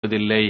அங்கீகரிப்பதில்லை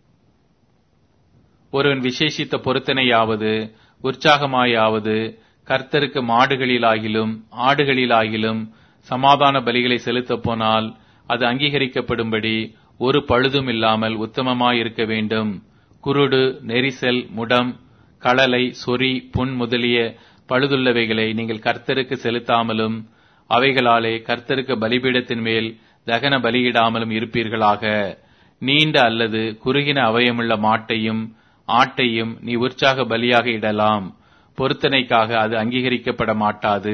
ஒருவன் விசேஷித்த பொருத்தனையாவது உற்சாகமாயாவது கர்த்தருக்கு மாடுகளிலாகிலும் ஆடுகளிலாகிலும் சமாதான பலிகளை செலுத்தப் போனால் அது அங்கீகரிக்கப்படும்படி ஒரு பழுதும் இல்லாமல் உத்தமமாயிருக்க வேண்டும் குருடு நெரிசல் முடம் களலை சொறி புண் முதலிய பழுதுள்ளவைகளை நீங்கள் கர்த்தருக்கு செலுத்தாமலும் அவைகளாலே கர்த்தருக்கு பலிபீடத்தின் மேல் தகன பலியிடாமலும் இருப்பீர்களாக நீண்ட அல்லது குறுகின அவயமுள்ள மாட்டையும் ஆட்டையும் நீ உற்சாக பலியாக இடலாம் பொருத்தனைக்காக அது அங்கீகரிக்கப்பட மாட்டாது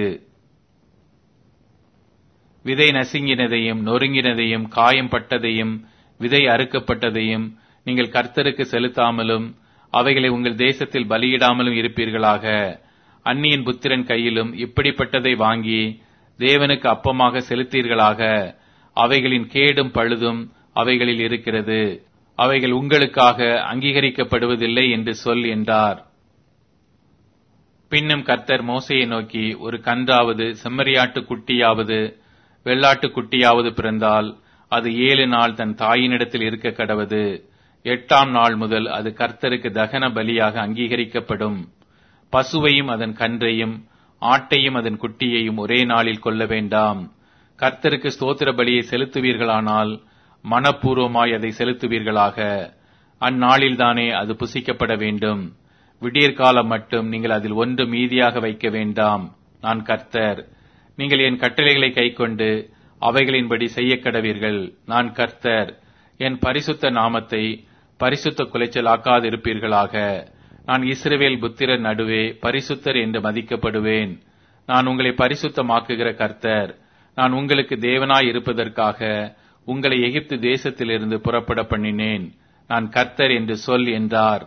விதை நசுங்கினதையும் நொறுங்கினதையும் காயம் பட்டதையும் விதை அறுக்கப்பட்டதையும் நீங்கள் கர்த்தருக்கு செலுத்தாமலும் அவைகளை உங்கள் தேசத்தில் பலியிடாமலும் இருப்பீர்களாக அந்நியன் புத்திரன் கையிலும் இப்படிப்பட்டதை வாங்கி தேவனுக்கு அப்பமாக செலுத்தீர்களாக அவைகளின் கேடும் பழுதும் அவைகளில் இருக்கிறது அவைகள் உங்களுக்காக அங்கீகரிக்கப்படுவதில்லை என்று சொல் என்றார் பின்னும் கர்த்தர் மோசையை நோக்கி ஒரு கன்றாவது செம்மறியாட்டு குட்டியாவது வெள்ளாட்டு குட்டியாவது பிறந்தால் அது ஏழு நாள் தன் தாயினிடத்தில் இருக்க கடவது எட்டாம் நாள் முதல் அது கர்த்தருக்கு தகன பலியாக அங்கீகரிக்கப்படும் பசுவையும் அதன் கன்றையும் ஆட்டையும் அதன் குட்டியையும் ஒரே நாளில் கொள்ள வேண்டாம் கர்த்தருக்கு ஸ்தோத்திர பலியை செலுத்துவீர்களானால் மனப்பூர்வமாய் அதை செலுத்துவீர்களாக அந்நாளில்தானே அது புசிக்கப்பட வேண்டும் விடியற்காலம் மட்டும் நீங்கள் அதில் ஒன்று மீதியாக வைக்க வேண்டாம் நான் கர்த்தர் நீங்கள் என் கட்டளைகளை கைக்கொண்டு அவைகளின்படி செய்ய கடவீர்கள் நான் கர்த்தர் என் பரிசுத்த நாமத்தை பரிசுத்த குலைச்சலாக்காதிருப்பீர்களாக நான் இஸ்ரவேல் புத்திரர் நடுவே பரிசுத்தர் என்று மதிக்கப்படுவேன் நான் உங்களை பரிசுத்தமாக்குகிற கர்த்தர் நான் உங்களுக்கு தேவனாய் இருப்பதற்காக உங்களை எகிப்து தேசத்திலிருந்து புறப்பட பண்ணினேன் நான் கர்த்தர் என்று சொல் என்றார்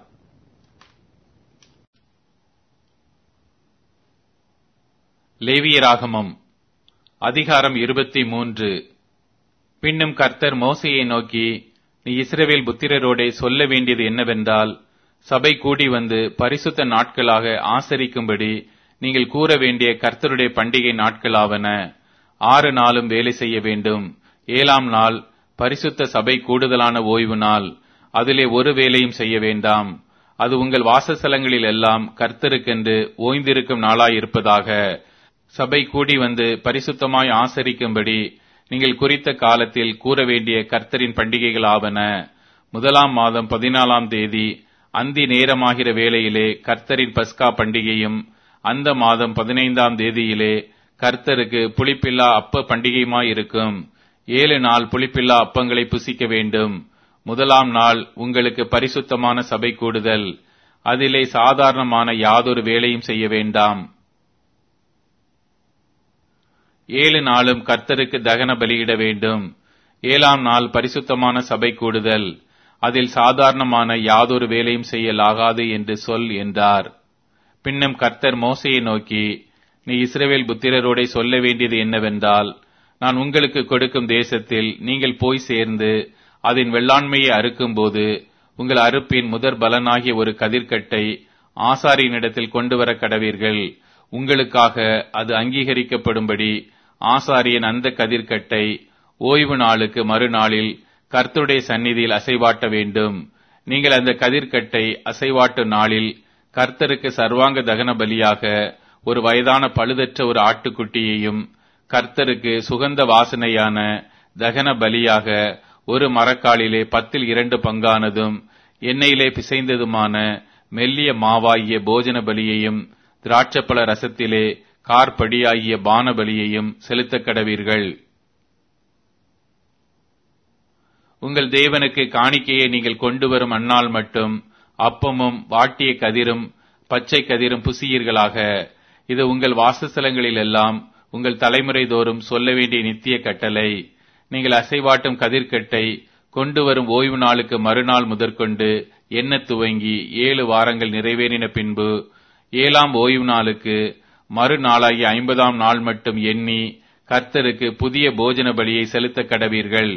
லேவியராகமம் அதிகாரம் இருபத்தி மூன்று பின்னும் கர்த்தர் மோசையை நோக்கி நீ இஸ்ரவேல் புத்திரரோடே சொல்ல வேண்டியது என்னவென்றால் சபை கூடி வந்து பரிசுத்த நாட்களாக ஆசரிக்கும்படி நீங்கள் கூற வேண்டிய கர்த்தருடைய பண்டிகை நாட்களாவன ஆறு நாளும் வேலை செய்ய வேண்டும் ஏழாம் நாள் பரிசுத்த சபை கூடுதலான ஓய்வு நாள் அதிலே ஒரு வேலையும் செய்ய வேண்டாம் அது உங்கள் வாசஸ்தலங்களில் எல்லாம் கர்த்தருக்கென்று ஓய்ந்திருக்கும் நாளாயிருப்பதாக சபை கூடி வந்து பரிசுத்தமாய் ஆசரிக்கும்படி நீங்கள் குறித்த காலத்தில் கூற வேண்டிய கர்த்தரின் பண்டிகைகள் ஆவன முதலாம் மாதம் பதினாலாம் தேதி அந்தி நேரமாகிற வேளையிலே கர்த்தரின் பஸ்கா பண்டிகையும் அந்த மாதம் பதினைந்தாம் தேதியிலே கர்த்தருக்கு புளிப்பில்லா அப்ப பண்டிகையுமாயிருக்கும் ஏழு நாள் புளிப்பில்லா அப்பங்களை புசிக்க வேண்டும் முதலாம் நாள் உங்களுக்கு பரிசுத்தமான சபை கூடுதல் அதிலே சாதாரணமான யாதொரு வேலையும் செய்ய வேண்டாம் ஏழு நாளும் கர்த்தருக்கு தகன பலியிட வேண்டும் ஏழாம் நாள் பரிசுத்தமான சபை கூடுதல் அதில் சாதாரணமான யாதொரு வேலையும் செய்யலாகாது என்று சொல் என்றார் பின்னும் கர்த்தர் மோசையை நோக்கி நீ இஸ்ரவேல் புத்திரரோடே சொல்ல வேண்டியது என்னவென்றால் நான் உங்களுக்கு கொடுக்கும் தேசத்தில் நீங்கள் போய் சேர்ந்து அதன் வெள்ளாண்மையை அறுக்கும்போது உங்கள் அறுப்பின் முதற் பலனாகிய ஒரு கதிர்க்கட்டை ஆசாரியனிடத்தில் கொண்டு வர கடவீர்கள் உங்களுக்காக அது அங்கீகரிக்கப்படும்படி ஆசாரியன் அந்த கதிர்க்கட்டை ஓய்வு நாளுக்கு மறுநாளில் கர்த்தருடைய சந்நிதியில் அசைவாட்ட வேண்டும் நீங்கள் அந்த கதிர்க்கட்டை அசைவாட்டும் நாளில் கர்த்தருக்கு சர்வாங்க தகன பலியாக ஒரு வயதான பழுதற்ற ஒரு ஆட்டுக்குட்டியையும் கர்த்தருக்கு சுகந்த வாசனையான தகன பலியாக ஒரு மரக்காலிலே பத்தில் இரண்டு பங்கானதும் எண்ணெயிலே பிசைந்ததுமான மெல்லிய மாவாகிய போஜன பலியையும் திராட்சப்பழ ரசத்திலே கார்படியாகிய பான பலியையும் செலுத்தக் கடவீர்கள் உங்கள் தேவனுக்கு காணிக்கையை நீங்கள் கொண்டு வரும் அந்நாள் மட்டும் அப்பமும் வாட்டிய கதிரும் பச்சை கதிரும் புசியீர்களாக இது உங்கள் வாசஸ்தலங்களில் எல்லாம் உங்கள் தலைமுறை தோறும் சொல்ல வேண்டிய நித்திய கட்டளை நீங்கள் அசைவாட்டும் கதிர்க்கட்டை கொண்டு வரும் ஓய்வு நாளுக்கு மறுநாள் முதற்கொண்டு எண்ண துவங்கி ஏழு வாரங்கள் நிறைவேறின பின்பு ஏழாம் ஓய்வு நாளுக்கு மறுநாளாகிய ஐம்பதாம் நாள் மட்டும் எண்ணி கர்த்தருக்கு புதிய போஜன பலியை செலுத்த கடவீர்கள்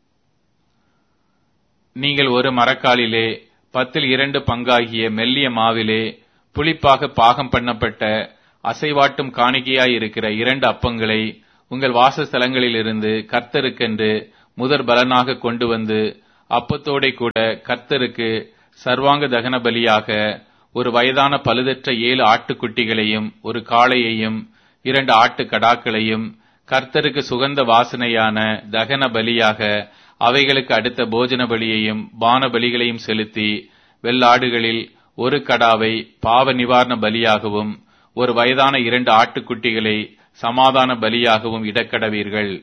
நீங்கள் ஒரு மரக்காலிலே பத்தில் இரண்டு பங்காகிய மெல்லிய மாவிலே புளிப்பாக பாகம் பண்ணப்பட்ட அசைவாட்டும் காணிக்கையாயிருக்கிற இரண்டு அப்பங்களை உங்கள் வாசஸ்தலங்களிலிருந்து கர்த்தருக்கென்று முதற் பலனாக கொண்டு வந்து அப்பத்தோடே கூட கர்த்தருக்கு சர்வாங்க தகன பலியாக ஒரு வயதான பழுதற்ற ஏழு ஆட்டுக்குட்டிகளையும் ஒரு காளையையும் இரண்டு ஆட்டு கடாக்களையும் கர்த்தருக்கு சுகந்த வாசனையான தகன பலியாக அவைகளுக்கு அடுத்த போஜன பலியையும் பான பலிகளையும் செலுத்தி வெள்ளாடுகளில் ஒரு கடாவை பாவ நிவாரண பலியாகவும் ஒரு வயதான இரண்டு ஆட்டுக்குட்டிகளை சமாதான பலியாகவும் இடக்கடவீர்கள்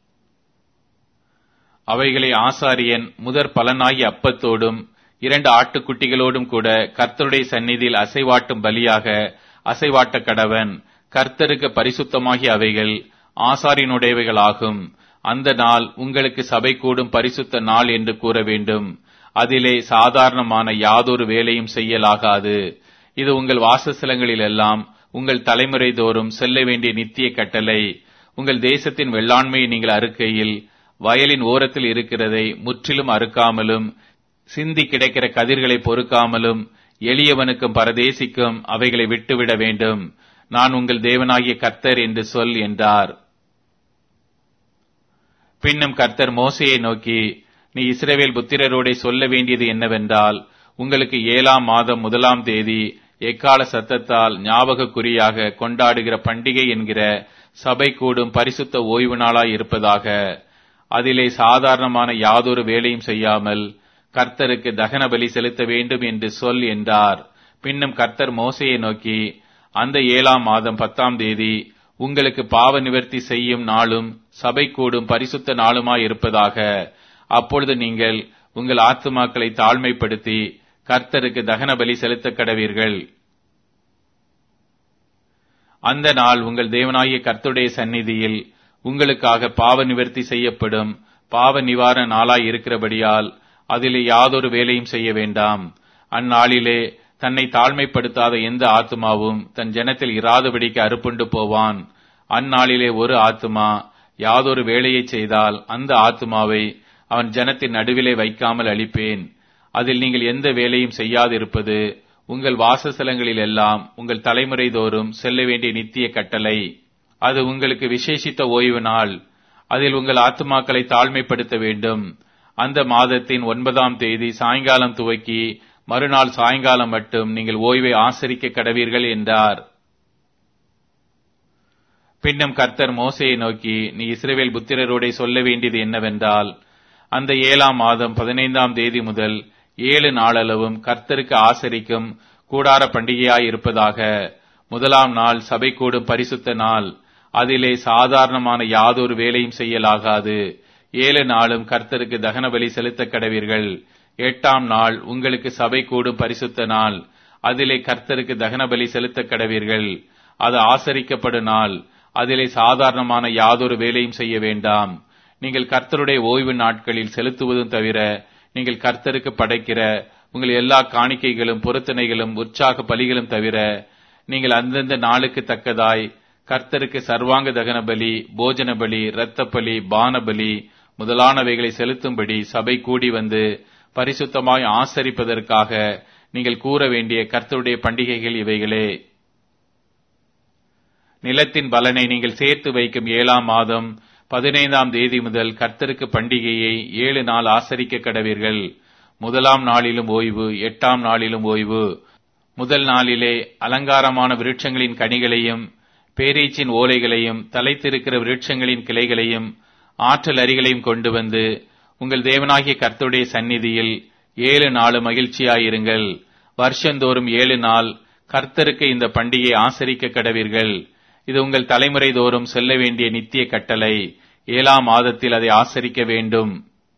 அவைகளை ஆசாரியன் முதற் பலனாகி அப்பத்தோடும் இரண்டு ஆட்டுக்குட்டிகளோடும் கூட கர்த்தருடைய சந்நிதியில் அசைவாட்டும் பலியாக அசைவாட்ட கடவன் கர்த்தருக்கு பரிசுத்தமாகிய அவைகள் ஆசாரியனுடையவைகளாகும் அந்த நாள் உங்களுக்கு சபை கூடும் பரிசுத்த நாள் என்று கூற வேண்டும் அதிலே சாதாரணமான யாதொரு வேலையும் செய்யலாகாது இது உங்கள் வாசஸ்தலங்களில் எல்லாம் உங்கள் தலைமுறை தோறும் செல்ல வேண்டிய நித்திய கட்டளை உங்கள் தேசத்தின் வெள்ளாண்மையை நீங்கள் அறுக்கையில் வயலின் ஓரத்தில் இருக்கிறதை முற்றிலும் அறுக்காமலும் சிந்தி கிடைக்கிற கதிர்களை பொறுக்காமலும் எளியவனுக்கும் பரதேசிக்கும் அவைகளை விட்டுவிட வேண்டும் நான் உங்கள் தேவனாகிய கர்த்தர் என்று சொல் என்றார் பின்னும் கர்த்தர் மோசையை நோக்கி நீ இஸ்ரவேல் புத்திரரோடே சொல்ல வேண்டியது என்னவென்றால் உங்களுக்கு ஏழாம் மாதம் முதலாம் தேதி எக்கால சத்தத்தால் ஞாபக குறியாக கொண்டாடுகிற பண்டிகை என்கிற சபை கூடும் பரிசுத்த ஓய்வு நாளாய் இருப்பதாக அதிலே சாதாரணமான யாதொரு வேலையும் செய்யாமல் கர்த்தருக்கு தகன பலி செலுத்த வேண்டும் என்று சொல் என்றார் பின்னும் கர்த்தர் மோசையை நோக்கி அந்த ஏழாம் மாதம் பத்தாம் தேதி உங்களுக்கு பாவ நிவர்த்தி செய்யும் நாளும் சபை கூடும் பரிசுத்த நாளுமாய் இருப்பதாக அப்பொழுது நீங்கள் உங்கள் ஆத்துமாக்களை தாழ்மைப்படுத்தி கர்த்தருக்கு தகன பலி செலுத்த கடவீர்கள் அந்த நாள் உங்கள் தேவனாகிய கர்த்தருடைய சந்நிதியில் உங்களுக்காக பாவ நிவர்த்தி செய்யப்படும் பாவ நிவாரண நாளாய் இருக்கிறபடியால் அதிலே யாதொரு வேலையும் செய்ய வேண்டாம் அந்நாளிலே தன்னை தாழ்மைப்படுத்தாத எந்த ஆத்துமாவும் தன் ஜனத்தில் இராதபடிக்கு அறுப்புண்டு போவான் அந்நாளிலே ஒரு ஆத்துமா யாதொரு வேலையை செய்தால் அந்த ஆத்துமாவை அவன் ஜனத்தின் நடுவிலே வைக்காமல் அழிப்பேன் அதில் நீங்கள் எந்த வேலையும் செய்யாதிருப்பது உங்கள் வாசஸ்தலங்களில் எல்லாம் உங்கள் தலைமுறை தோறும் செல்ல வேண்டிய நித்திய கட்டளை அது உங்களுக்கு விசேஷித்த ஓய்வு நாள் அதில் உங்கள் ஆத்துமாக்களை தாழ்மைப்படுத்த வேண்டும் அந்த மாதத்தின் ஒன்பதாம் தேதி சாயங்காலம் துவக்கி மறுநாள் சாயங்காலம் மட்டும் நீங்கள் ஓய்வை ஆசரிக்க கடவீர்கள் என்றார் பின்னும் கர்த்தர் மோசையை நோக்கி நீ இஸ்ரேவேல் புத்திரரோடே சொல்ல வேண்டியது என்னவென்றால் அந்த ஏழாம் மாதம் பதினைந்தாம் தேதி முதல் ஏழு நாளளவும் கர்த்தருக்கு ஆசரிக்கும் கூடார பண்டிகையாயிருப்பதாக முதலாம் நாள் சபை கூடும் பரிசுத்த நாள் அதிலே சாதாரணமான யாதொரு வேலையும் செய்யலாகாது ஏழு நாளும் கர்த்தருக்கு தகன பலி செலுத்த கடவீர்கள் எட்டாம் நாள் உங்களுக்கு சபை கூடும் பரிசுத்த நாள் அதிலே கர்த்தருக்கு தகன பலி செலுத்த கடவீர்கள் அது ஆசரிக்கப்படும் நாள் அதிலே சாதாரணமான யாதொரு வேலையும் செய்ய வேண்டாம் நீங்கள் கர்த்தருடைய ஓய்வு நாட்களில் செலுத்துவதும் தவிர நீங்கள் கர்த்தருக்கு படைக்கிற உங்கள் எல்லா காணிக்கைகளும் பொருத்தனைகளும் உற்சாக பலிகளும் தவிர நீங்கள் அந்தந்த நாளுக்கு தக்கதாய் கர்த்தருக்கு சர்வாங்க தகன பலி போஜன பலி இரத்த பலி பான பலி முதலானவைகளை செலுத்தும்படி சபை கூடி வந்து பரிசுத்தமாய் ஆசரிப்பதற்காக நீங்கள் கூற வேண்டிய கர்த்தருடைய பண்டிகைகள் இவைகளே நிலத்தின் பலனை நீங்கள் சேர்த்து வைக்கும் ஏழாம் மாதம் பதினைந்தாம் தேதி முதல் கர்த்தருக்கு பண்டிகையை ஏழு நாள் ஆசரிக்க கடவீர்கள் முதலாம் நாளிலும் ஓய்வு எட்டாம் நாளிலும் ஓய்வு முதல் நாளிலே அலங்காரமான விருட்சங்களின் கனிகளையும் பேரீச்சின் ஓலைகளையும் தலைத்திருக்கிற விருட்சங்களின் கிளைகளையும் ஆற்றல் அரிகளையும் கொண்டு வந்து உங்கள் தேவனாகிய கர்த்தருடைய சந்நிதியில் ஏழு நாள் மகிழ்ச்சியாயிருங்கள் வருஷந்தோறும் ஏழு நாள் கர்த்தருக்கு இந்த பண்டிகை ஆசரிக்க கடவீர்கள் இது உங்கள் தலைமுறை தோறும் செல்ல வேண்டிய நித்திய கட்டளை ஏழாம் மாதத்தில் அதை ஆசரிக்க வேண்டும்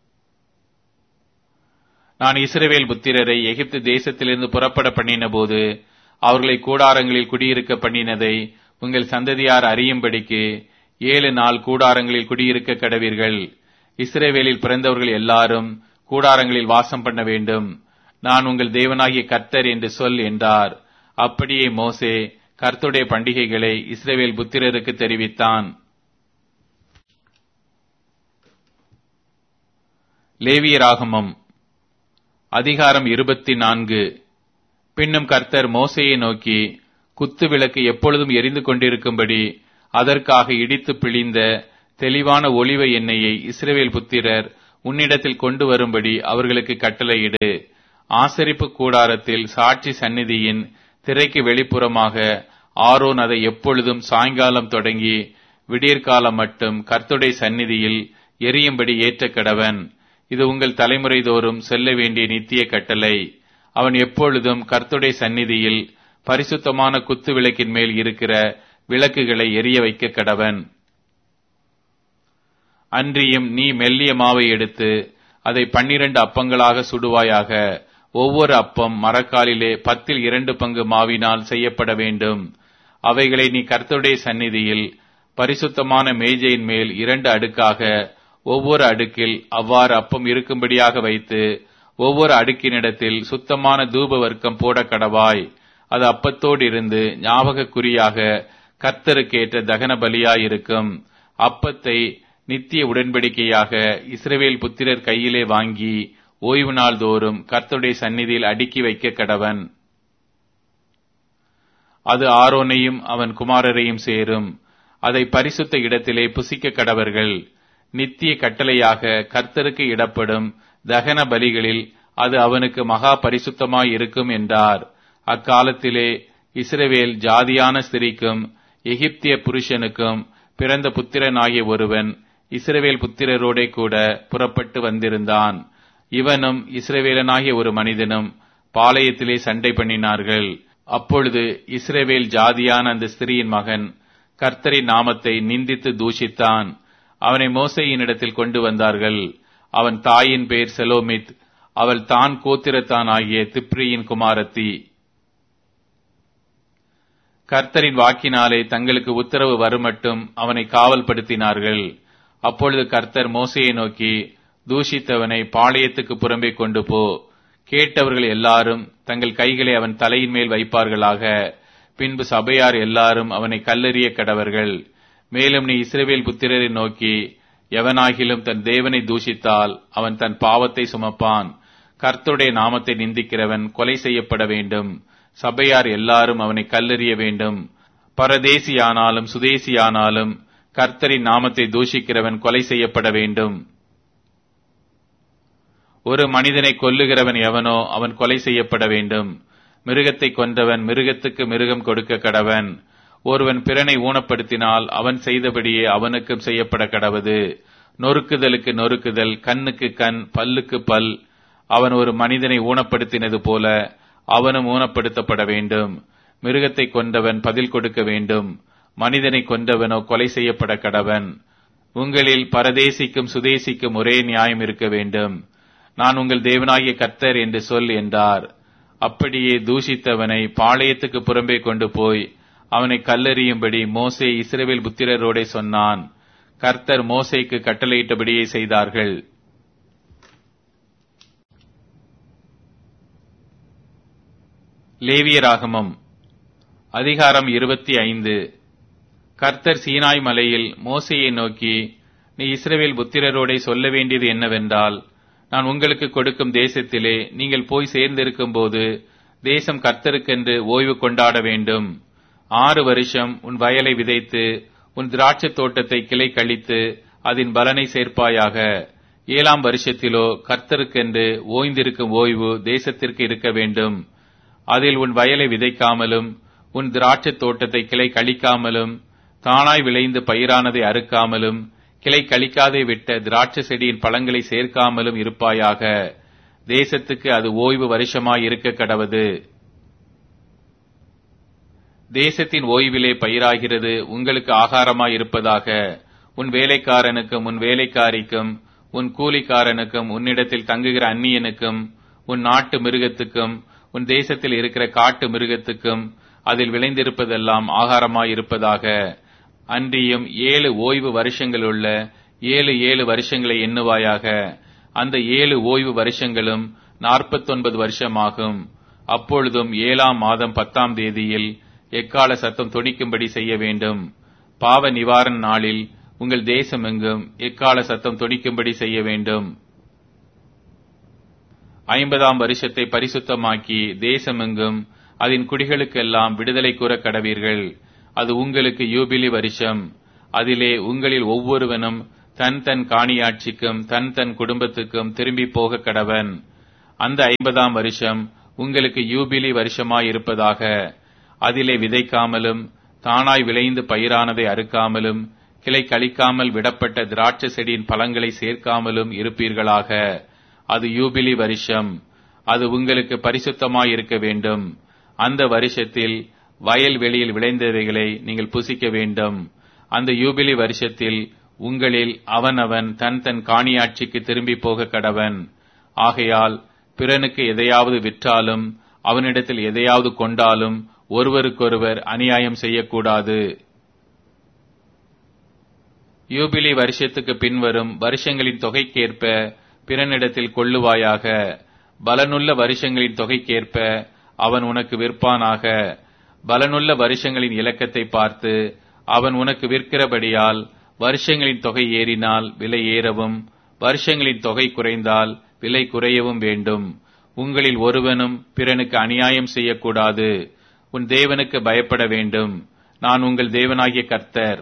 நான் இஸ்ரவேல் புத்திரரை எகிப்து தேசத்திலிருந்து புறப்பட பண்ணின போது அவர்களை கூடாரங்களில் குடியிருக்க பண்ணினதை உங்கள் சந்ததியார் அறியும்படிக்கு ஏழு நாள் கூடாரங்களில் குடியிருக்க கடவீர்கள் இஸ்ரேவேலில் பிறந்தவர்கள் எல்லாரும் கூடாரங்களில் வாசம் பண்ண வேண்டும் நான் உங்கள் தேவனாகிய கர்த்தர் என்று சொல் என்றார் அப்படியே மோசே கர்த்துடைய பண்டிகைகளை இஸ்ரேவேல் புத்திரருக்கு தெரிவித்தான் லேவியராகமம் அதிகாரம் இருபத்தி நான்கு பின்னும் கர்த்தர் மோசையை நோக்கி குத்து விளக்கு எப்பொழுதும் எரிந்து கொண்டிருக்கும்படி அதற்காக இடித்து பிழிந்த தெளிவான ஒளிவ எண்ணெயை இஸ்ரவேல் புத்திரர் உன்னிடத்தில் கொண்டு வரும்படி அவர்களுக்கு கட்டளையிடு ஆசரிப்பு கூடாரத்தில் சாட்சி சந்நிதியின் திரைக்கு வெளிப்புறமாக ஆரோன் அதை எப்பொழுதும் சாயங்காலம் தொடங்கி விடியற்காலம் மட்டும் கர்த்துடைய சந்நிதியில் எரியும்படி ஏற்ற கடவன் இது உங்கள் தலைமுறை தோறும் செல்ல வேண்டிய நித்திய கட்டளை அவன் எப்பொழுதும் கர்த்துடைய சந்நிதியில் பரிசுத்தமான குத்து விளக்கின் மேல் இருக்கிற விளக்குகளை எரிய வைக்க கடவன் அன்றியும் நீ மெல்லிய மாவை எடுத்து அதை பன்னிரண்டு அப்பங்களாக சுடுவாயாக ஒவ்வொரு அப்பம் மரக்காலிலே பத்தில் இரண்டு பங்கு மாவினால் செய்யப்பட வேண்டும் அவைகளை நீ கர்த்தருடைய சந்நிதியில் பரிசுத்தமான மேஜையின் மேல் இரண்டு அடுக்காக ஒவ்வொரு அடுக்கில் அவ்வாறு அப்பம் இருக்கும்படியாக வைத்து ஒவ்வொரு அடுக்கினிடத்தில் சுத்தமான தூப வர்க்கம் போட கடவாய் அது அப்பத்தோடு இருந்து ஞாபக குறியாக கர்த்தருக்கேற்ற தகன பலியாயிருக்கும் அப்பத்தை நித்திய உடன்படிக்கையாக இஸ்ரவேல் புத்திரர் கையிலே வாங்கி ஓய்வு நாள் தோறும் கர்த்தருடைய சந்நிதியில் அடுக்கி வைக்க கடவன் அது ஆரோனையும் அவன் குமாரரையும் சேரும் அதை பரிசுத்த இடத்திலே புசிக்க கடவர்கள் நித்திய கட்டளையாக கர்த்தருக்கு இடப்படும் தகன பலிகளில் அது அவனுக்கு மகா பரிசுத்தமாய் இருக்கும் என்றார் அக்காலத்திலே இஸ்ரவேல் ஜாதியான ஸ்திரிக்கும் எகிப்திய புருஷனுக்கும் பிறந்த புத்திரனாகிய ஒருவன் இஸ்ரவேல் புத்திரரோடே கூட புறப்பட்டு வந்திருந்தான் இவனும் இஸ்ரவேலனாகிய ஒரு மனிதனும் பாளையத்திலே சண்டை பண்ணினார்கள் அப்பொழுது இஸ்ரவேல் ஜாதியான அந்த ஸ்திரியின் மகன் கர்த்தரின் நாமத்தை நிந்தித்து தூஷித்தான் அவனை மோசையினிடத்தில் கொண்டு வந்தார்கள் அவன் தாயின் பெயர் செலோமித் அவள் தான் கோத்திரத்தான் ஆகிய திப்ரியின் குமாரத்தி கர்த்தரின் வாக்கினாலே தங்களுக்கு உத்தரவு வருமட்டும் அவனை காவல்படுத்தினார்கள் அப்பொழுது கர்த்தர் மோசையை நோக்கி தூஷித்தவனை பாளையத்துக்கு புறம்பே கொண்டு போ கேட்டவர்கள் எல்லாரும் தங்கள் கைகளை அவன் தலையின் மேல் வைப்பார்களாக பின்பு சபையார் எல்லாரும் அவனை கல்லெறிய கடவர்கள் மேலும் நீ இஸ்ரவேல் புத்திரரை நோக்கி எவனாகிலும் தன் தேவனை தூஷித்தால் அவன் தன் பாவத்தை சுமப்பான் கர்த்தருடைய நாமத்தை நிந்திக்கிறவன் கொலை செய்யப்பட வேண்டும் சபையார் எல்லாரும் அவனை கல்லெறிய வேண்டும் பரதேசியானாலும் சுதேசியானாலும் கர்த்தரின் நாமத்தை தூஷிக்கிறவன் கொலை செய்யப்பட வேண்டும் ஒரு மனிதனை கொல்லுகிறவன் எவனோ அவன் கொலை செய்யப்பட வேண்டும் மிருகத்தை கொன்றவன் மிருகத்துக்கு மிருகம் கொடுக்க கடவன் ஒருவன் பிறனை ஊனப்படுத்தினால் அவன் செய்தபடியே அவனுக்கும் செய்யப்பட கடவது நொறுக்குதலுக்கு நொறுக்குதல் கண்ணுக்கு கண் பல்லுக்கு பல் அவன் ஒரு மனிதனை ஊனப்படுத்தினது போல அவனும் ஊனப்படுத்தப்பட வேண்டும் மிருகத்தை கொண்டவன் பதில் கொடுக்க வேண்டும் மனிதனை கொண்டவனோ கொலை செய்யப்பட கடவன் உங்களில் பரதேசிக்கும் சுதேசிக்கும் ஒரே நியாயம் இருக்க வேண்டும் நான் உங்கள் தேவனாகிய கர்த்தர் என்று சொல் என்றார் அப்படியே தூஷித்தவனை பாளையத்துக்கு புறம்பே கொண்டு போய் அவனை கல்லெறியும்படி மோசே இஸ்ரவேல் புத்திரரோடே சொன்னான் கர்த்தர் மோசேக்கு கட்டளையிட்டபடியே செய்தார்கள் லேவியராகமம் அதிகாரம் இருபத்தி ஐந்து கர்த்தர் சீனாய் மலையில் மோசையை நோக்கி நீ இஸ்ரவேல் புத்திரரோடே சொல்ல வேண்டியது என்னவென்றால் நான் உங்களுக்கு கொடுக்கும் தேசத்திலே நீங்கள் போய் சேர்ந்திருக்கும் போது தேசம் கர்த்தருக்கென்று ஓய்வு கொண்டாட வேண்டும் ஆறு வருஷம் உன் வயலை விதைத்து உன் திராட்சைத் தோட்டத்தை கிளை கழித்து அதன் பலனை சேர்ப்பாயாக ஏழாம் வருஷத்திலோ கர்த்தருக்கென்று ஓய்ந்திருக்கும் ஓய்வு தேசத்திற்கு இருக்க வேண்டும் அதில் உன் வயலை விதைக்காமலும் உன் திராட்சைத் தோட்டத்தை கிளை கழிக்காமலும் தானாய் விளைந்து பயிரானதை அறுக்காமலும் கிளை கழிக்காதே விட்ட திராட்சை செடியின் பழங்களை சேர்க்காமலும் இருப்பாயாக தேசத்துக்கு அது ஓய்வு வருஷமாய் இருக்க கடவது தேசத்தின் ஓய்விலே பயிராகிறது உங்களுக்கு ஆகாரமாய் இருப்பதாக உன் வேலைக்காரனுக்கும் உன் வேலைக்காரிக்கும் உன் கூலிக்காரனுக்கும் உன்னிடத்தில் தங்குகிற அந்நியனுக்கும் உன் நாட்டு மிருகத்துக்கும் உன் தேசத்தில் இருக்கிற காட்டு மிருகத்துக்கும் அதில் விளைந்திருப்பதெல்லாம் ஆகாரமாய் இருப்பதாக அன்றியும் ஏழு ஓய்வு வருஷங்களுள்ள ஏழு ஏழு வருஷங்களை எண்ணுவாயாக அந்த ஏழு ஓய்வு வருஷங்களும் நாற்பத்தொன்பது வருஷமாகும் அப்பொழுதும் ஏழாம் மாதம் பத்தாம் தேதியில் எக்கால சத்தம் தொனிக்கும்படி செய்ய வேண்டும் பாவ நிவாரண நாளில் உங்கள் தேசம் எங்கும் எக்கால சத்தம் தொனிக்கும்படி செய்ய வேண்டும் ஐம்பதாம் வருஷத்தை பரிசுத்தமாக்கி தேசமெங்கும் அதன் குடிகளுக்கெல்லாம் விடுதலை கூற கடவீர்கள் அது உங்களுக்கு யூபிலி வருஷம் அதிலே உங்களில் ஒவ்வொருவனும் தன் தன் காணியாட்சிக்கும் தன் தன் குடும்பத்துக்கும் திரும்பி போக கடவன் அந்த ஐம்பதாம் வருஷம் உங்களுக்கு யூபிலி வருஷமாயிருப்பதாக அதிலே விதைக்காமலும் தானாய் விளைந்து பயிரானதை அறுக்காமலும் கிளை கழிக்காமல் விடப்பட்ட திராட்சை செடியின் பழங்களை சேர்க்காமலும் இருப்பீர்களாக அது யூபிலி வருஷம் அது உங்களுக்கு பரிசுத்தமாயிருக்க வேண்டும் அந்த வருஷத்தில் வயல் வெளியில் விளைந்தவைகளை நீங்கள் புசிக்க வேண்டும் அந்த யூபிலி வருஷத்தில் உங்களில் அவனவன் தன் தன் காணியாட்சிக்கு திரும்பி போக கடவன் ஆகையால் பிறனுக்கு எதையாவது விற்றாலும் அவனிடத்தில் எதையாவது கொண்டாலும் ஒருவருக்கொருவர் அநியாயம் செய்யக்கூடாது யூபிலி வருஷத்துக்கு பின்வரும் வருஷங்களின் தொகைக்கேற்ப பிறனிடத்தில் கொள்ளுவாயாக பலனுள்ள வருஷங்களின் தொகைக்கேற்ப அவன் உனக்கு விற்பானாக பலனுள்ள வருஷங்களின் இலக்கத்தை பார்த்து அவன் உனக்கு விற்கிறபடியால் வருஷங்களின் தொகை ஏறினால் விலை ஏறவும் வருஷங்களின் தொகை குறைந்தால் விலை குறையவும் வேண்டும் உங்களில் ஒருவனும் பிறனுக்கு அநியாயம் செய்யக்கூடாது உன் தேவனுக்கு பயப்பட வேண்டும் நான் உங்கள் தேவனாகிய கர்த்தர்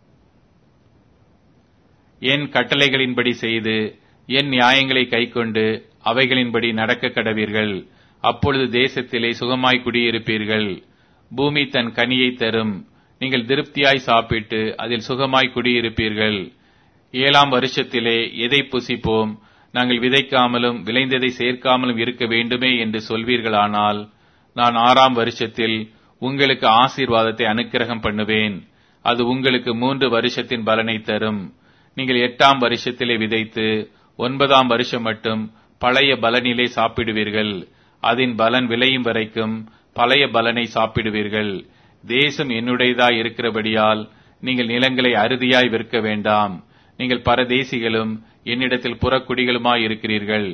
என் கட்டளைகளின்படி செய்து என் நியாயங்களை கைக்கொண்டு அவைகளின்படி நடக்க கடவீர்கள் அப்பொழுது தேசத்திலே சுகமாய் குடியிருப்பீர்கள் பூமி தன் கனியை தரும் நீங்கள் திருப்தியாய் சாப்பிட்டு அதில் சுகமாய் குடியிருப்பீர்கள் ஏழாம் வருஷத்திலே எதை புசிப்போம் நாங்கள் விதைக்காமலும் விளைந்ததை சேர்க்காமலும் இருக்க வேண்டுமே என்று சொல்வீர்களானால் நான் ஆறாம் வருஷத்தில் உங்களுக்கு ஆசீர்வாதத்தை அனுக்கிரகம் பண்ணுவேன் அது உங்களுக்கு மூன்று வருஷத்தின் பலனை தரும் நீங்கள் எட்டாம் வருஷத்திலே விதைத்து ஒன்பதாம் வருஷம் மட்டும் பழைய பலனிலே சாப்பிடுவீர்கள் அதன் பலன் விளையும் வரைக்கும் பழைய பலனை சாப்பிடுவீர்கள் தேசம் என்னுடையதாய் இருக்கிறபடியால் நீங்கள் நிலங்களை அறுதியாய் விற்க வேண்டாம் நீங்கள் பரதேசிகளும் என்னிடத்தில் புறக்குடிகளுமாய் இருக்கிறீர்கள்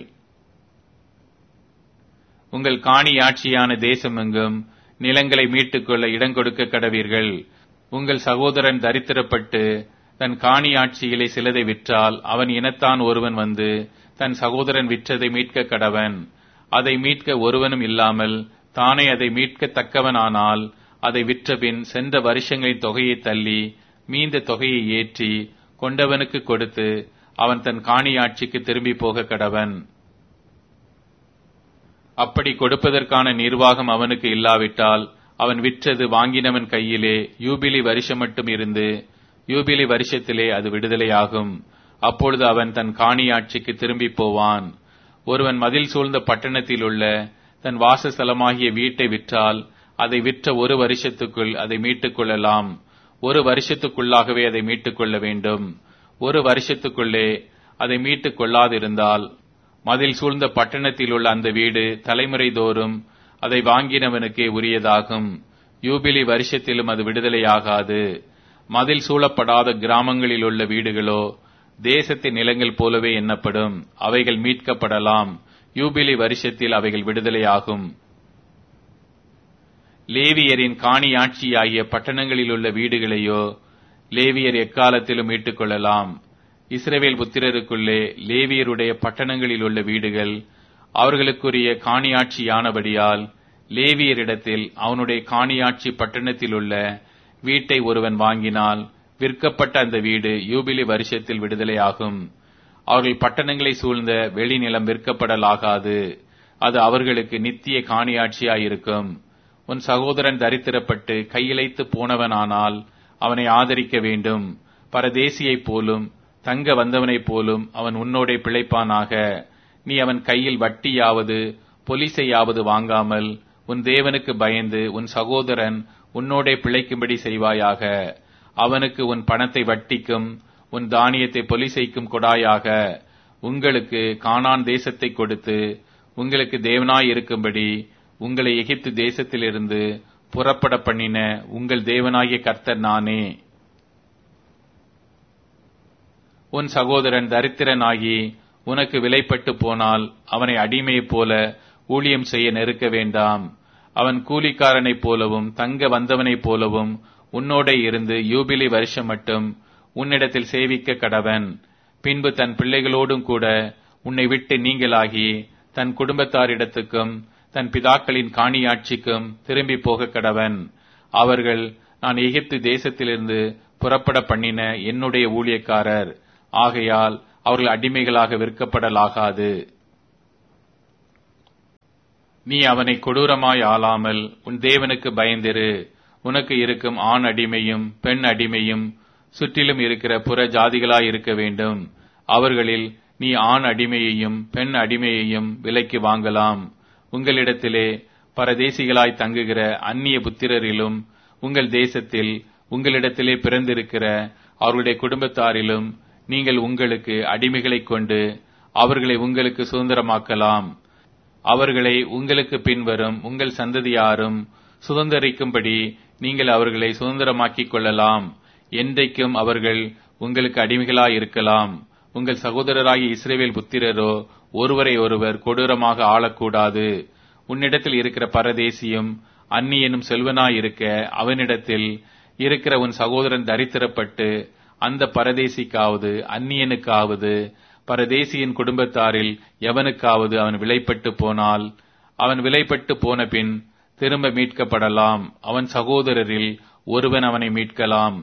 உங்கள் காணியாட்சியான தேசமெங்கும் நிலங்களை மீட்டுக்கொள்ள இடம் கொடுக்க கடவீர்கள் உங்கள் சகோதரன் தரித்திரப்பட்டு தன் காணியாட்சியிலே சிலதை விற்றால் அவன் இனத்தான் ஒருவன் வந்து தன் சகோதரன் விற்றதை மீட்க கடவன் அதை மீட்க ஒருவனும் இல்லாமல் தானே அதை மீட்கத்தக்கவனானால் அதை விற்றபின் சென்ற வருஷங்களின் தொகையை தள்ளி மீந்த தொகையை ஏற்றி கொண்டவனுக்கு கொடுத்து அவன் தன் காணியாட்சிக்கு திரும்பி போக கடவன் அப்படி கொடுப்பதற்கான நிர்வாகம் அவனுக்கு இல்லாவிட்டால் அவன் விற்றது வாங்கினவன் கையிலே யூபிலி வருஷம் மட்டும் இருந்து யூபிலி வருஷத்திலே அது விடுதலையாகும் அப்பொழுது அவன் தன் காணியாட்சிக்கு திரும்பி போவான் ஒருவன் மதில் சூழ்ந்த பட்டணத்தில் உள்ள தன் வாசஸ்தலமாகிய வீட்டை விற்றால் அதை விற்ற ஒரு வருஷத்துக்குள் அதை மீட்டுக் கொள்ளலாம் ஒரு வருஷத்துக்குள்ளாகவே அதை மீட்டுக் கொள்ள வேண்டும் ஒரு வருஷத்துக்குள்ளே அதை மீட்டுக் கொள்ளாதிருந்தால் மதில் சூழ்ந்த பட்டணத்தில் உள்ள அந்த வீடு தலைமுறை தோறும் அதை வாங்கினவனுக்கே உரியதாகும் யூபிலி வருஷத்திலும் அது விடுதலையாகாது மதில் சூழப்படாத கிராமங்களில் உள்ள வீடுகளோ தேசத்தின் நிலங்கள் போலவே எண்ணப்படும் அவைகள் மீட்கப்படலாம் யூபிலி வருஷத்தில் அவைகள் விடுதலையாகும் லேவியரின் காணியாட்சியாகிய பட்டணங்களில் உள்ள வீடுகளையோ லேவியர் எக்காலத்திலும் மீட்டுக் கொள்ளலாம் இஸ்ரவேல் புத்திரருக்குள்ளே லேவியருடைய பட்டணங்களில் உள்ள வீடுகள் அவர்களுக்குரிய காணியாட்சியானபடியால் லேவியரிடத்தில் அவனுடைய காணியாட்சி பட்டணத்தில் உள்ள வீட்டை ஒருவன் வாங்கினால் விற்கப்பட்ட அந்த வீடு யூபிலி வருஷத்தில் விடுதலையாகும் அவர்கள் பட்டணங்களை சூழ்ந்த வெளிநிலம் விற்கப்படலாகாது அது அவர்களுக்கு நித்திய காணியாட்சியாயிருக்கும் உன் சகோதரன் தரித்திரப்பட்டு கையிழைத்து போனவனானால் அவனை ஆதரிக்க வேண்டும் பரதேசியைப் போலும் தங்க வந்தவனைப் போலும் அவன் உன்னோடே பிழைப்பானாக நீ அவன் கையில் வட்டியாவது பொலிசையாவது வாங்காமல் உன் தேவனுக்கு பயந்து உன் சகோதரன் உன்னோடே பிழைக்கும்படி செய்வாயாக அவனுக்கு உன் பணத்தை வட்டிக்கும் உன் தானியத்தை பொலிசைக்கும் கொடாயாக உங்களுக்கு கானான் தேசத்தை கொடுத்து உங்களுக்கு தேவனாய் இருக்கும்படி உங்களை எகிப்து தேசத்திலிருந்து புறப்பட பண்ணின உங்கள் தேவனாகிய கர்த்தர் நானே உன் சகோதரன் தரித்திரனாகி உனக்கு விலைப்பட்டு போனால் அவனை அடிமையைப் போல ஊழியம் செய்ய நெருக்க வேண்டாம் அவன் கூலிக்காரனைப் போலவும் தங்க வந்தவனைப் போலவும் உன்னோட இருந்து யூபிலி வருஷம் மட்டும் உன்னிடத்தில் சேவிக்க கடவன் பின்பு தன் பிள்ளைகளோடும் கூட உன்னை விட்டு நீங்களாகி தன் குடும்பத்தாரிடத்துக்கும் தன் பிதாக்களின் காணியாட்சிக்கும் திரும்பி போக கடவன் அவர்கள் நான் எகிப்து தேசத்திலிருந்து புறப்பட பண்ணின என்னுடைய ஊழியக்காரர் ஆகையால் அவர்கள் அடிமைகளாக விற்கப்படலாகாது நீ அவனை கொடூரமாய் ஆளாமல் உன் தேவனுக்கு பயந்திரு உனக்கு இருக்கும் ஆண் அடிமையும் பெண் அடிமையும் சுற்றிலும் இருக்கிற புற ஜாதிகளாய் இருக்க வேண்டும் அவர்களில் நீ ஆண் அடிமையையும் பெண் அடிமையையும் விலைக்கு வாங்கலாம் உங்களிடத்திலே பரதேசிகளாய் தங்குகிற அந்நிய புத்திரரிலும் உங்கள் தேசத்தில் உங்களிடத்திலே பிறந்திருக்கிற அவர்களுடைய குடும்பத்தாரிலும் நீங்கள் உங்களுக்கு அடிமைகளைக் கொண்டு அவர்களை உங்களுக்கு சுதந்திரமாக்கலாம் அவர்களை உங்களுக்கு பின்வரும் உங்கள் சந்ததியாரும் சுதந்திரிக்கும்படி நீங்கள் அவர்களை சுதந்திரமாக்கிக் கொள்ளலாம் என்றைக்கும் அவர்கள் உங்களுக்கு அடிமைகளாய் இருக்கலாம் உங்கள் சகோதரராகிய இஸ்ரேவேல் புத்திரரோ ஒருவரை ஒருவர் கொடூரமாக ஆளக்கூடாது உன்னிடத்தில் இருக்கிற பரதேசியும் அந்நியனும் செல்வனாய் இருக்க அவனிடத்தில் இருக்கிற உன் சகோதரன் தரித்திரப்பட்டு அந்த பரதேசிக்காவது அந்நியனுக்காவது பரதேசியின் குடும்பத்தாரில் எவனுக்காவது அவன் விலைப்பட்டு போனால் அவன் விலைப்பட்டு போன பின் திரும்ப மீட்கப்படலாம் அவன் சகோதரரில் ஒருவன் அவனை மீட்கலாம்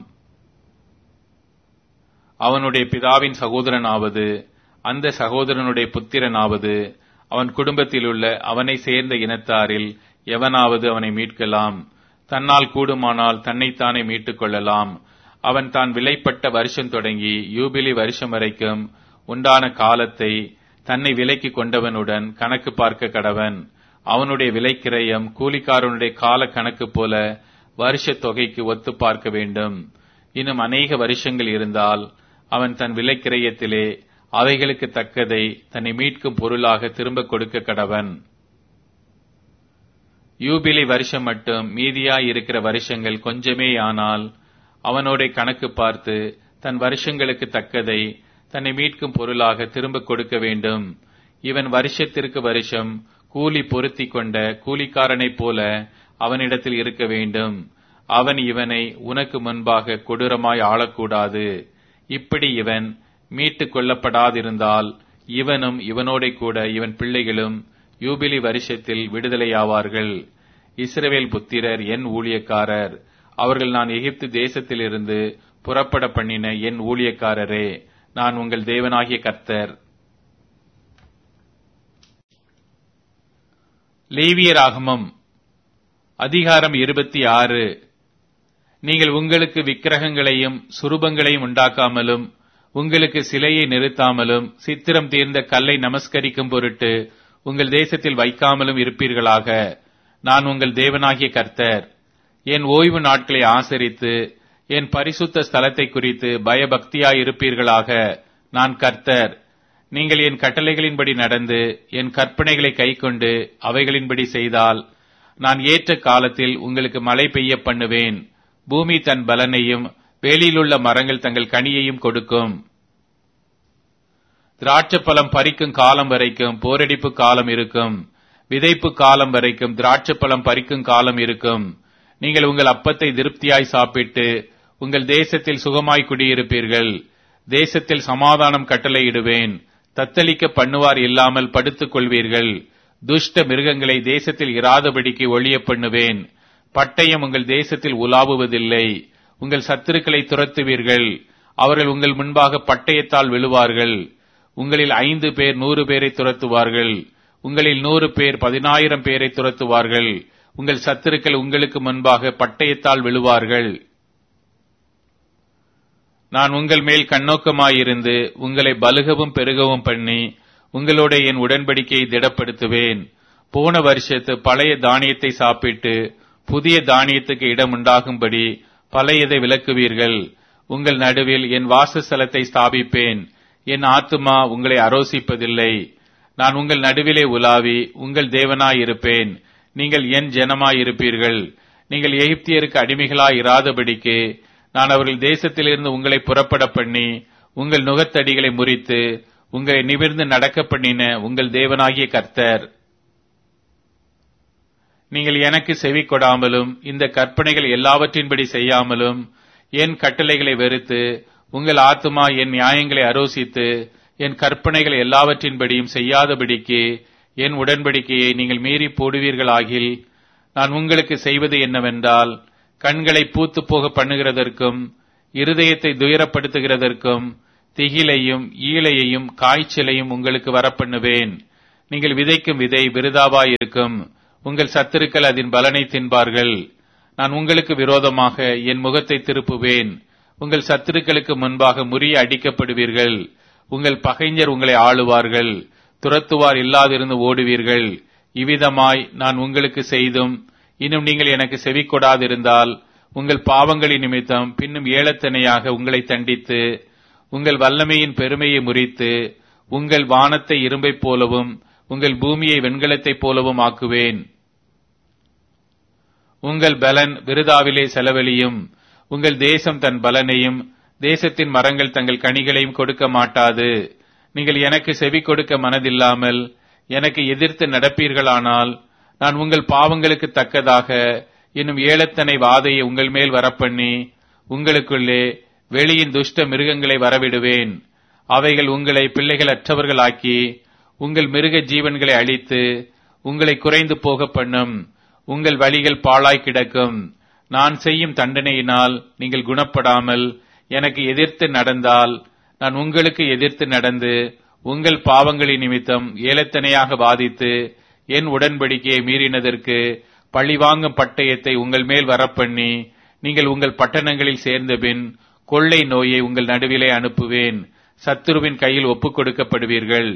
அவனுடைய பிதாவின் சகோதரனாவது அந்த சகோதரனுடைய புத்திரனாவது அவன் குடும்பத்திலுள்ள அவனை சேர்ந்த இனத்தாரில் எவனாவது அவனை மீட்கலாம் தன்னால் கூடுமானால் தன்னைத்தானே மீட்டுக் கொள்ளலாம் அவன் தான் விலைப்பட்ட வருஷம் தொடங்கி யூபிலி வருஷம் வரைக்கும் உண்டான காலத்தை தன்னை விலைக்கு கொண்டவனுடன் கணக்கு பார்க்க கடவன் அவனுடைய விலைக்கிரயம் கூலிக்காரனுடைய கால கணக்கு போல வருஷ தொகைக்கு ஒத்து பார்க்க வேண்டும் இன்னும் அநேக வருஷங்கள் இருந்தால் அவன் தன் விலைக்கிரயத்திலே அவைகளுக்கு தக்கதை தன்னை மீட்கும் பொருளாக திரும்ப கொடுக்க கடவன் யூபிலி வருஷம் மட்டும் மீதியாய் இருக்கிற வருஷங்கள் கொஞ்சமே ஆனால் அவனோட கணக்கு பார்த்து தன் வருஷங்களுக்கு தக்கதை தன்னை மீட்கும் பொருளாக திரும்ப கொடுக்க வேண்டும் இவன் வருஷத்திற்கு வருஷம் கூலி பொருத்தி கொண்ட கூலிக்காரனைப் போல அவனிடத்தில் இருக்க வேண்டும் அவன் இவனை உனக்கு முன்பாக கொடூரமாய் ஆளக்கூடாது இப்படி இவன் மீட்டுக் கொள்ளப்படாதிருந்தால் இவனும் இவனோட கூட இவன் பிள்ளைகளும் யூபிலி வருஷத்தில் விடுதலையாவார்கள் இஸ்ரவேல் புத்திரர் என் ஊழியக்காரர் அவர்கள் நான் எகிப்து தேசத்திலிருந்து புறப்பட பண்ணின என் ஊழியக்காரரே நான் உங்கள் தேவனாகிய கர்த்தர் லேவியராகமம் அதிகாரம் இருபத்தி ஆறு நீங்கள் உங்களுக்கு விக்கிரகங்களையும் சுரூபங்களையும் உண்டாக்காமலும் உங்களுக்கு சிலையை நிறுத்தாமலும் சித்திரம் தீர்ந்த கல்லை நமஸ்கரிக்கும் பொருட்டு உங்கள் தேசத்தில் வைக்காமலும் இருப்பீர்களாக நான் உங்கள் தேவனாகிய கர்த்தர் என் ஓய்வு நாட்களை ஆசரித்து என் பரிசுத்த ஸ்தலத்தை குறித்து பயபக்தியாயிருப்பீர்களாக நான் கர்த்தர் நீங்கள் என் கட்டளைகளின்படி நடந்து என் கற்பனைகளை கைக்கொண்டு அவைகளின்படி செய்தால் நான் ஏற்ற காலத்தில் உங்களுக்கு மழை பெய்ய பண்ணுவேன் பூமி தன் பலனையும் வேலியிலுள்ள மரங்கள் தங்கள் கனியையும் கொடுக்கும் திராட்சப்பழம் பறிக்கும் காலம் வரைக்கும் போரடிப்பு காலம் இருக்கும் விதைப்பு காலம் வரைக்கும் திராட்சப்பழம் பறிக்கும் காலம் இருக்கும் நீங்கள் உங்கள் அப்பத்தை திருப்தியாய் சாப்பிட்டு உங்கள் தேசத்தில் சுகமாய் குடியிருப்பீர்கள் தேசத்தில் சமாதானம் கட்டளையிடுவேன் தத்தளிக்க பண்ணுவார் இல்லாமல் படுத்துக் கொள்வீர்கள் துஷ்ட மிருகங்களை தேசத்தில் இராதபடிக்கு ஒழிய பண்ணுவேன் பட்டயம் உங்கள் தேசத்தில் உலாவுவதில்லை உங்கள் சத்துருக்களை துரத்துவீர்கள் அவர்கள் உங்கள் முன்பாக பட்டயத்தால் விழுவார்கள் உங்களில் ஐந்து பேர் நூறு பேரை துரத்துவார்கள் உங்களில் நூறு பேர் பதினாயிரம் பேரை துரத்துவார்கள் உங்கள் சத்துருக்கள் உங்களுக்கு முன்பாக பட்டயத்தால் விழுவார்கள் நான் உங்கள் மேல் கண்ணோக்கமாயிருந்து உங்களை பலுகவும் பெருகவும் பண்ணி உங்களோட என் உடன்படிக்கையை திடப்படுத்துவேன் போன வருஷத்து பழைய தானியத்தை சாப்பிட்டு புதிய தானியத்துக்கு இடம் உண்டாகும்படி பழையதை விலக்குவீர்கள் உங்கள் நடுவில் என் வாசஸ்தலத்தை ஸ்தாபிப்பேன் என் ஆத்துமா உங்களை அரோசிப்பதில்லை நான் உங்கள் நடுவிலே உலாவி உங்கள் தேவனாயிருப்பேன் நீங்கள் என் ஜனமாயிருப்பீர்கள் நீங்கள் எகிப்தியருக்கு அடிமைகளாய் இராதபடிக்கு நான் அவர்கள் தேசத்திலிருந்து உங்களை புறப்பட பண்ணி உங்கள் நுகத்தடிகளை முறித்து உங்களை நிமிர்ந்து நடக்க பண்ணின உங்கள் தேவனாகிய கர்த்தர் நீங்கள் எனக்கு செவி கொடாமலும் இந்த கற்பனைகள் எல்லாவற்றின்படி செய்யாமலும் என் கட்டளைகளை வெறுத்து உங்கள் ஆத்துமா என் நியாயங்களை அரோசித்து என் கற்பனைகள் எல்லாவற்றின்படியும் செய்யாதபடிக்கு என் உடன்படிக்கையை நீங்கள் மீறி போடுவீர்களாகில் நான் உங்களுக்கு செய்வது என்னவென்றால் கண்களை பூத்து போக பண்ணுகிறதற்கும் இருதயத்தை துயரப்படுத்துகிறதற்கும் திகிலையும் ஈழையையும் காய்ச்சலையும் உங்களுக்கு வரப்பண்ணுவேன் நீங்கள் விதைக்கும் விதை விருதாவாய் இருக்கும் உங்கள் சத்துருக்கள் அதன் பலனை தின்பார்கள் நான் உங்களுக்கு விரோதமாக என் முகத்தை திருப்புவேன் உங்கள் சத்துருக்களுக்கு முன்பாக முறிய அடிக்கப்படுவீர்கள் உங்கள் பகைஞர் உங்களை ஆளுவார்கள் துரத்துவார் இல்லாதிருந்து ஓடுவீர்கள் இவ்விதமாய் நான் உங்களுக்கு செய்தும் இன்னும் நீங்கள் எனக்கு செவி கொடாதிருந்தால் உங்கள் பாவங்களின் நிமித்தம் பின்னும் ஏலத்தனையாக உங்களை தண்டித்து உங்கள் வல்லமையின் பெருமையை முறித்து உங்கள் வானத்தை இரும்பைப் போலவும் உங்கள் பூமியை வெண்கலத்தைப் போலவும் ஆக்குவேன் உங்கள் பலன் விருதாவிலே செலவழியும் உங்கள் தேசம் தன் பலனையும் தேசத்தின் மரங்கள் தங்கள் கனிகளையும் கொடுக்க மாட்டாது நீங்கள் எனக்கு செவி கொடுக்க மனதில்லாமல் எனக்கு எதிர்த்து நடப்பீர்களானால் நான் உங்கள் பாவங்களுக்கு தக்கதாக இன்னும் ஏலத்தனை வாதையை உங்கள் மேல் வரப்பண்ணி உங்களுக்குள்ளே வெளியின் துஷ்ட மிருகங்களை வரவிடுவேன் அவைகள் உங்களை பிள்ளைகள் அற்றவர்களாக்கி உங்கள் மிருக ஜீவன்களை அழித்து உங்களை குறைந்து போக பண்ணும் உங்கள் வழிகள் பாழாய் கிடக்கும் நான் செய்யும் தண்டனையினால் நீங்கள் குணப்படாமல் எனக்கு எதிர்த்து நடந்தால் நான் உங்களுக்கு எதிர்த்து நடந்து உங்கள் பாவங்களின் நிமித்தம் ஏலத்தனையாக வாதித்து என் உடன்படிக்கையை மீறினதற்கு பழிவாங்கும் பட்டயத்தை உங்கள் மேல் வரப்பண்ணி நீங்கள் உங்கள் பட்டணங்களில் சேர்ந்தபின் கொள்ளை நோயை உங்கள் நடுவிலே அனுப்புவேன் சத்துருவின் கையில் ஒப்புக் கொடுக்கப்படுவீர்கள்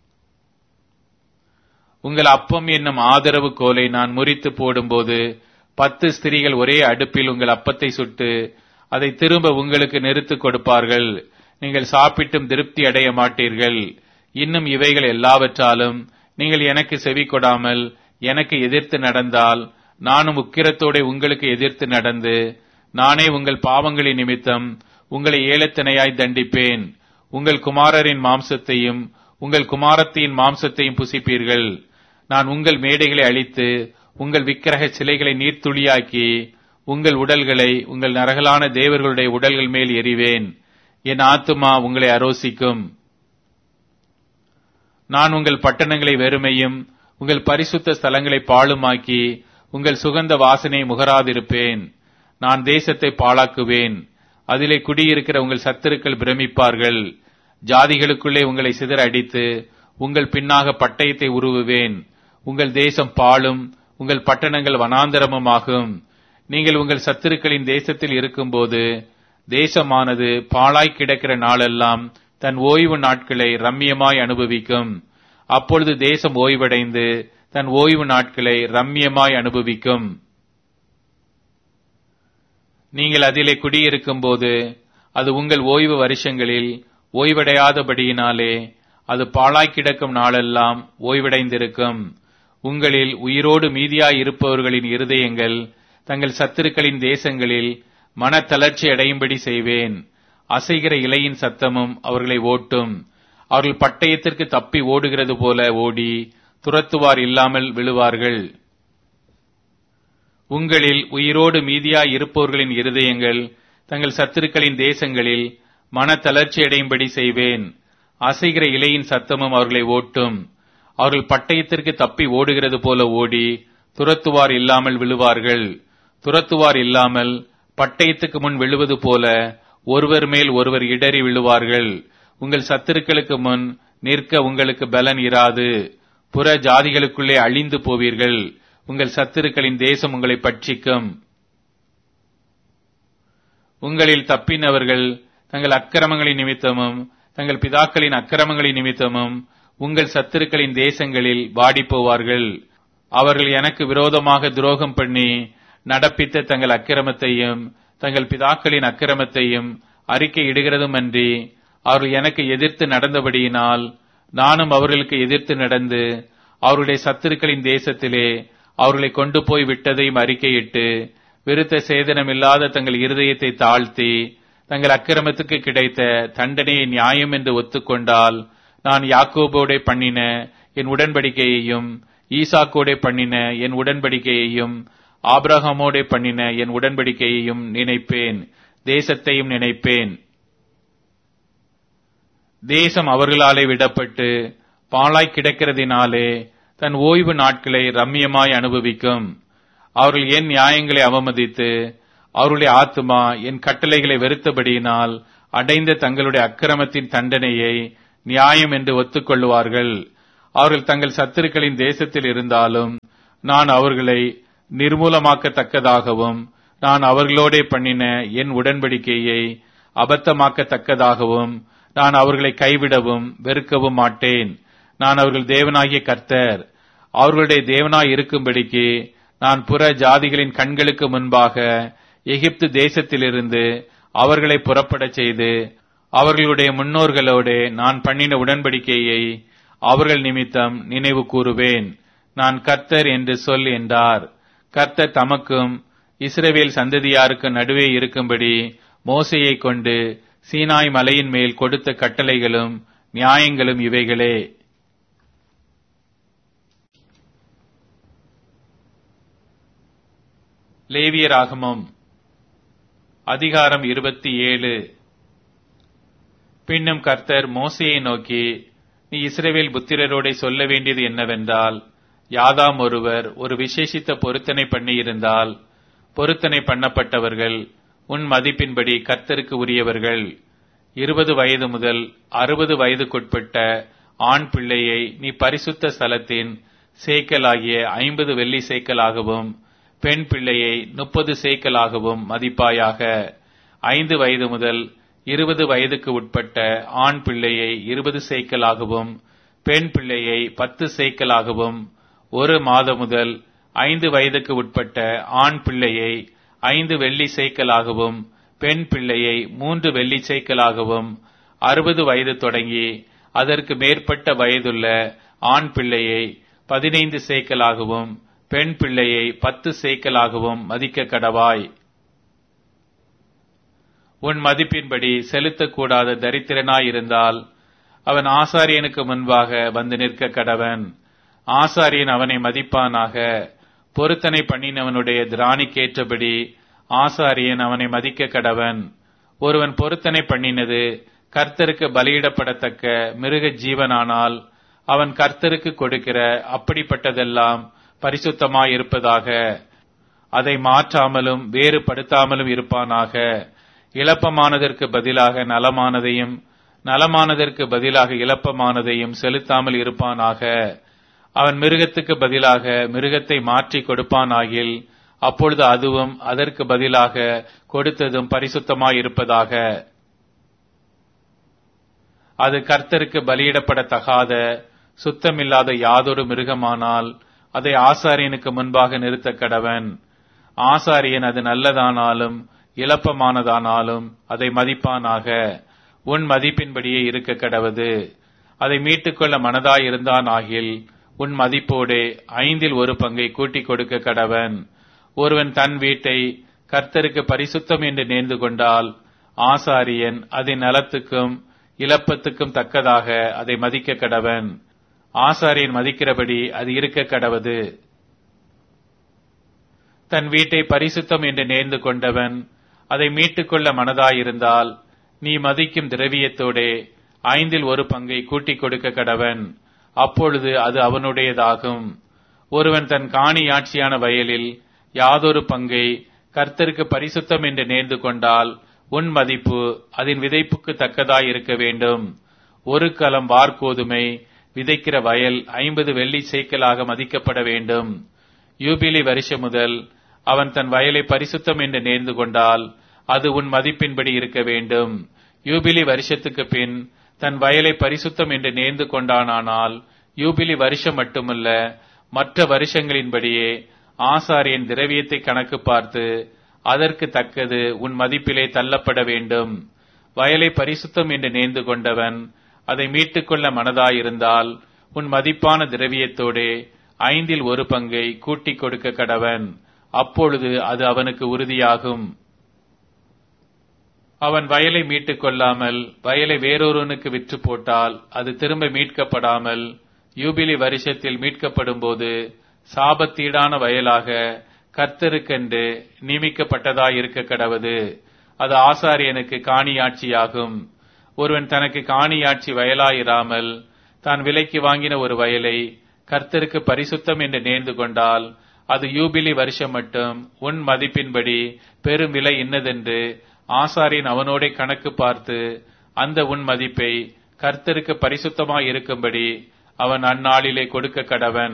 உங்கள் அப்பம் என்னும் ஆதரவு கோலை நான் முறித்து போடும்போது பத்து ஸ்திரீகள் ஒரே அடுப்பில் உங்கள் அப்பத்தை சுட்டு அதை திரும்ப உங்களுக்கு நிறுத்து கொடுப்பார்கள் நீங்கள் சாப்பிட்டும் திருப்தி அடைய மாட்டீர்கள் இன்னும் இவைகள் எல்லாவற்றாலும் நீங்கள் எனக்கு செவி கொடாமல் எனக்கு எதிர்த்து நடந்தால் நானும் உக்கிரத்தோட உங்களுக்கு எதிர்த்து நடந்து நானே உங்கள் பாவங்களின் நிமித்தம் உங்களை ஏலத்தினையாய் தண்டிப்பேன் உங்கள் குமாரரின் மாம்சத்தையும் உங்கள் குமாரத்தின் மாம்சத்தையும் புசிப்பீர்கள் நான் உங்கள் மேடைகளை அழித்து உங்கள் விக்கிரக சிலைகளை நீர்த்துளியாக்கி உங்கள் உடல்களை உங்கள் நரகலான தேவர்களுடைய உடல்கள் மேல் எறிவேன் என் ஆத்துமா உங்களை அரோசிக்கும் நான் உங்கள் பட்டணங்களை வெறுமையும் உங்கள் பரிசுத்த ஸ்தலங்களை பாழுமாக்கி உங்கள் சுகந்த வாசனை முகராதிருப்பேன் நான் தேசத்தை பாழாக்குவேன் அதிலே குடியிருக்கிற உங்கள் சத்துருக்கள் பிரமிப்பார்கள் ஜாதிகளுக்குள்ளே உங்களை சிதற அடித்து உங்கள் பின்னாக பட்டயத்தை உருவுவேன் உங்கள் தேசம் பாழும் உங்கள் பட்டணங்கள் வனாந்தரமுமாகும் நீங்கள் உங்கள் சத்துருக்களின் தேசத்தில் இருக்கும்போது தேசமானது பாழாய் கிடக்கிற நாளெல்லாம் தன் ஓய்வு நாட்களை ரம்மியமாய் அனுபவிக்கும் அப்பொழுது தேசம் ஓய்வடைந்து தன் ஓய்வு நாட்களை ரம்மியமாய் அனுபவிக்கும் நீங்கள் அதிலே குடியிருக்கும் போது அது உங்கள் ஓய்வு வருஷங்களில் ஓய்வடையாதபடியினாலே அது பாழாய் கிடக்கும் நாளெல்லாம் ஓய்வடைந்திருக்கும் உங்களில் உயிரோடு மீதியாய் இருப்பவர்களின் இருதயங்கள் தங்கள் சத்துருக்களின் தேசங்களில் மனத்தளர்ச்சி அடையும்படி செய்வேன் அசைகிற இலையின் சத்தமும் அவர்களை ஓட்டும் அவர்கள் பட்டயத்திற்கு தப்பி ஓடுகிறது போல ஓடி துரத்துவார் இல்லாமல் விழுவார்கள் உங்களில் உயிரோடு மீதியாய் இருப்பவர்களின் இருதயங்கள் தங்கள் சத்துருக்களின் தேசங்களில் மனத்தளர்ச்சி அடையும்படி செய்வேன் அசைகிற இலையின் சத்தமும் அவர்களை ஓட்டும் அவர்கள் பட்டயத்திற்கு தப்பி ஓடுகிறது போல ஓடி துரத்துவார் இல்லாமல் விழுவார்கள் துரத்துவார் இல்லாமல் பட்டயத்துக்கு முன் விழுவது போல ஒருவர் மேல் ஒருவர் இடறி விழுவார்கள் உங்கள் சத்துருக்களுக்கு முன் நிற்க உங்களுக்கு பலன் இராது புற ஜாதிகளுக்குள்ளே அழிந்து போவீர்கள் உங்கள் சத்துருக்களின் தேசம் உங்களை பட்சிக்கும் உங்களில் தப்பினவர்கள் தங்கள் அக்கிரமங்களின் நிமித்தமும் தங்கள் பிதாக்களின் அக்கிரமங்களின் நிமித்தமும் உங்கள் சத்துருக்களின் தேசங்களில் வாடிப் போவார்கள் அவர்கள் எனக்கு விரோதமாக துரோகம் பண்ணி நடப்பித்த தங்கள் அக்கிரமத்தையும் தங்கள் பிதாக்களின் அக்கிரமத்தையும் அறிக்கை இடுகிறதுமன்றி அவர்கள் எனக்கு எதிர்த்து நடந்தபடியினால் நானும் அவர்களுக்கு எதிர்த்து நடந்து அவருடைய சத்துருக்களின் தேசத்திலே அவர்களை கொண்டு போய் விட்டதையும் அறிக்கையிட்டு விருத்த சேதனமில்லாத தங்கள் இருதயத்தை தாழ்த்தி தங்கள் அக்கிரமத்துக்கு கிடைத்த தண்டனையை நியாயம் என்று ஒத்துக்கொண்டால் நான் யாக்கோபோடே பண்ணின என் உடன்படிக்கையையும் ஈசாக்கோடே பண்ணின என் உடன்படிக்கையையும் ஆபிரகாமோடே பண்ணின என் உடன்படிக்கையையும் நினைப்பேன் தேசத்தையும் நினைப்பேன் தேசம் அவர்களாலே விடப்பட்டு பாழாய் கிடக்கிறதினாலே தன் ஓய்வு நாட்களை ரம்மியமாய் அனுபவிக்கும் அவர்கள் என் நியாயங்களை அவமதித்து அவருடைய ஆத்துமா என் கட்டளைகளை வெறுத்தபடியினால் அடைந்த தங்களுடைய அக்கிரமத்தின் தண்டனையை நியாயம் என்று ஒத்துக்கொள்வார்கள் அவர்கள் தங்கள் சத்துருக்களின் தேசத்தில் இருந்தாலும் நான் அவர்களை நிர்மூலமாக்கத்தக்கதாகவும் நான் அவர்களோடே பண்ணின என் உடன்படிக்கையை அபத்தமாக்கத்தக்கதாகவும் நான் அவர்களை கைவிடவும் வெறுக்கவும் மாட்டேன் நான் அவர்கள் தேவனாகிய கர்த்தர் அவர்களுடைய தேவனாய் இருக்கும்படிக்கு நான் புற ஜாதிகளின் கண்களுக்கு முன்பாக எகிப்து தேசத்திலிருந்து அவர்களை புறப்படச் செய்து அவர்களுடைய முன்னோர்களோடு நான் பண்ணின உடன்படிக்கையை அவர்கள் நிமித்தம் நினைவு கூறுவேன் நான் கர்த்தர் என்று சொல் என்றார் கர்த்தர் தமக்கும் இஸ்ரவேல் சந்ததியாருக்கு நடுவே இருக்கும்படி மோசையை கொண்டு சீனாய் மலையின் மேல் கொடுத்த கட்டளைகளும் நியாயங்களும் இவைகளே லேவியராகமம் அதிகாரம் இருபத்தி ஏழு பின்னும் கர்த்தர் மோசையை நோக்கி நீ இஸ்ரவேல் புத்திரரோடே சொல்ல வேண்டியது என்னவென்றால் யாதாம் ஒருவர் ஒரு விசேஷித்த பொருத்தனை பண்ணியிருந்தால் பொருத்தனை பண்ணப்பட்டவர்கள் உன் மதிப்பின்படி கர்த்தருக்கு உரியவர்கள் இருபது வயது முதல் அறுபது வயதுக்குட்பட்ட ஆண் பிள்ளையை நீ பரிசுத்த ஸ்தலத்தின் சேக்கலாகிய ஐம்பது வெள்ளி சேக்கலாகவும் பெண் பிள்ளையை முப்பது சேக்கலாகவும் மதிப்பாயாக ஐந்து வயது முதல் இருபது வயதுக்கு உட்பட்ட ஆண் பிள்ளையை இருபது சேக்கலாகவும் பெண் பிள்ளையை பத்து சேக்கலாகவும் ஒரு மாதம் முதல் ஐந்து வயதுக்கு உட்பட்ட ஆண் பிள்ளையை ஐந்து வெள்ளி சேக்கலாகவும் பெண் பிள்ளையை மூன்று வெள்ளி சேக்கலாகவும் அறுபது வயது தொடங்கி அதற்கு மேற்பட்ட வயதுள்ள ஆண் பிள்ளையை பதினைந்து சேக்கலாகவும் பெண் பிள்ளையை பத்து சேக்கலாகவும் மதிக்க கடவாய் உன் மதிப்பின்படி செலுத்தக்கூடாத தரித்திரனாயிருந்தால் அவன் ஆசாரியனுக்கு முன்பாக வந்து நிற்க கடவன் ஆசாரியன் அவனை மதிப்பானாக பொருத்தனை பண்ணினவனுடைய திராணிக்கேற்றபடி ஆசாரியன் அவனை மதிக்க கடவன் ஒருவன் பொருத்தனை பண்ணினது கர்த்தருக்கு பலியிடப்படத்தக்க மிருக ஜீவனானால் அவன் கர்த்தருக்கு கொடுக்கிற அப்படிப்பட்டதெல்லாம் பரிசுத்தமாயிருப்பதாக அதை மாற்றாமலும் வேறுபடுத்தாமலும் இருப்பானாக இழப்பமானதற்கு பதிலாக நலமானதையும் நலமானதற்கு பதிலாக இழப்பமானதையும் செலுத்தாமல் இருப்பானாக அவன் மிருகத்துக்கு பதிலாக மிருகத்தை மாற்றி கொடுப்பானாகில் அப்பொழுது அதுவும் அதற்கு பதிலாக கொடுத்ததும் பரிசுத்தமாயிருப்பதாக அது கர்த்தருக்கு பலியிடப்படத்தகாத சுத்தமில்லாத யாதொரு மிருகமானால் அதை ஆசாரியனுக்கு முன்பாக நிறுத்த கடவன் ஆசாரியன் அது நல்லதானாலும் இழப்பமானதானாலும் அதை மதிப்பானாக உன் மதிப்பின்படியே இருக்க கடவது அதை மீட்டுக்கொள்ள மனதாயிருந்தான் ஆகில் உன் மதிப்போடே ஐந்தில் ஒரு பங்கை கூட்டிக் கொடுக்க கடவன் ஒருவன் தன் வீட்டை கர்த்தருக்கு பரிசுத்தம் என்று நேர்ந்து கொண்டால் ஆசாரியன் அதன் நலத்துக்கும் இழப்பத்துக்கும் தக்கதாக அதை மதிக்க கடவன் ஆசாரியன் மதிக்கிறபடி அது இருக்க கடவது தன் வீட்டை பரிசுத்தம் என்று நேர்ந்து கொண்டவன் அதை மீட்டுக்கொள்ள மனதாயிருந்தால் நீ மதிக்கும் திரவியத்தோடே ஐந்தில் ஒரு பங்கை கூட்டிக் கொடுக்க கடவன் அப்பொழுது அது அவனுடையதாகும் ஒருவன் தன் காணியாட்சியான வயலில் யாதொரு பங்கை கர்த்தருக்கு பரிசுத்தம் என்று நேர்ந்து கொண்டால் உன் மதிப்பு அதன் விதைப்புக்கு தக்கதாய் இருக்க வேண்டும் ஒரு கலம் வார்கோதுமை விதைக்கிற வயல் ஐம்பது வெள்ளி சேக்கலாக மதிக்கப்பட வேண்டும் யூபிலி வருஷம் முதல் அவன் தன் வயலை பரிசுத்தம் என்று நேர்ந்து கொண்டால் அது உன் மதிப்பின்படி இருக்க வேண்டும் யூபிலி வருஷத்துக்கு பின் தன் வயலை பரிசுத்தம் என்று நேர்ந்து கொண்டானானால் யூபிலி வருஷம் மட்டுமல்ல மற்ற வருஷங்களின்படியே ஆசாரியன் திரவியத்தை கணக்கு பார்த்து அதற்கு தக்கது உன் மதிப்பிலே தள்ளப்பட வேண்டும் வயலை பரிசுத்தம் என்று நேர்ந்து கொண்டவன் அதை மீட்டுக்கொள்ள மனதாயிருந்தால் உன் மதிப்பான திரவியத்தோடே ஐந்தில் ஒரு பங்கை கூட்டிக் கொடுக்க கடவன் அப்பொழுது அது அவனுக்கு உறுதியாகும் அவன் வயலை மீட்டுக் கொள்ளாமல் வயலை வேறொருவனுக்கு விற்று போட்டால் அது திரும்ப மீட்கப்படாமல் யூபிலி வருஷத்தில் மீட்கப்படும் போது சாபத்தீடான வயலாக கர்த்தருக்கென்று நியமிக்கப்பட்டதாய் இருக்க கடவது அது ஆசாரியனுக்கு காணியாட்சியாகும் ஒருவன் தனக்கு காணியாட்சி வயலாயிராமல் தான் விலைக்கு வாங்கின ஒரு வயலை கர்த்தருக்கு பரிசுத்தம் என்று நேர்ந்து கொண்டால் அது யூபிலி வருஷம் மட்டும் உன் மதிப்பின்படி பெரும் விலை இன்னதென்று ஆசாரியன் அவனோடே கணக்கு பார்த்து அந்த உன் மதிப்பை கர்த்தருக்கு பரிசுத்தமாய் இருக்கும்படி அவன் அந்நாளிலே கொடுக்க கடவன்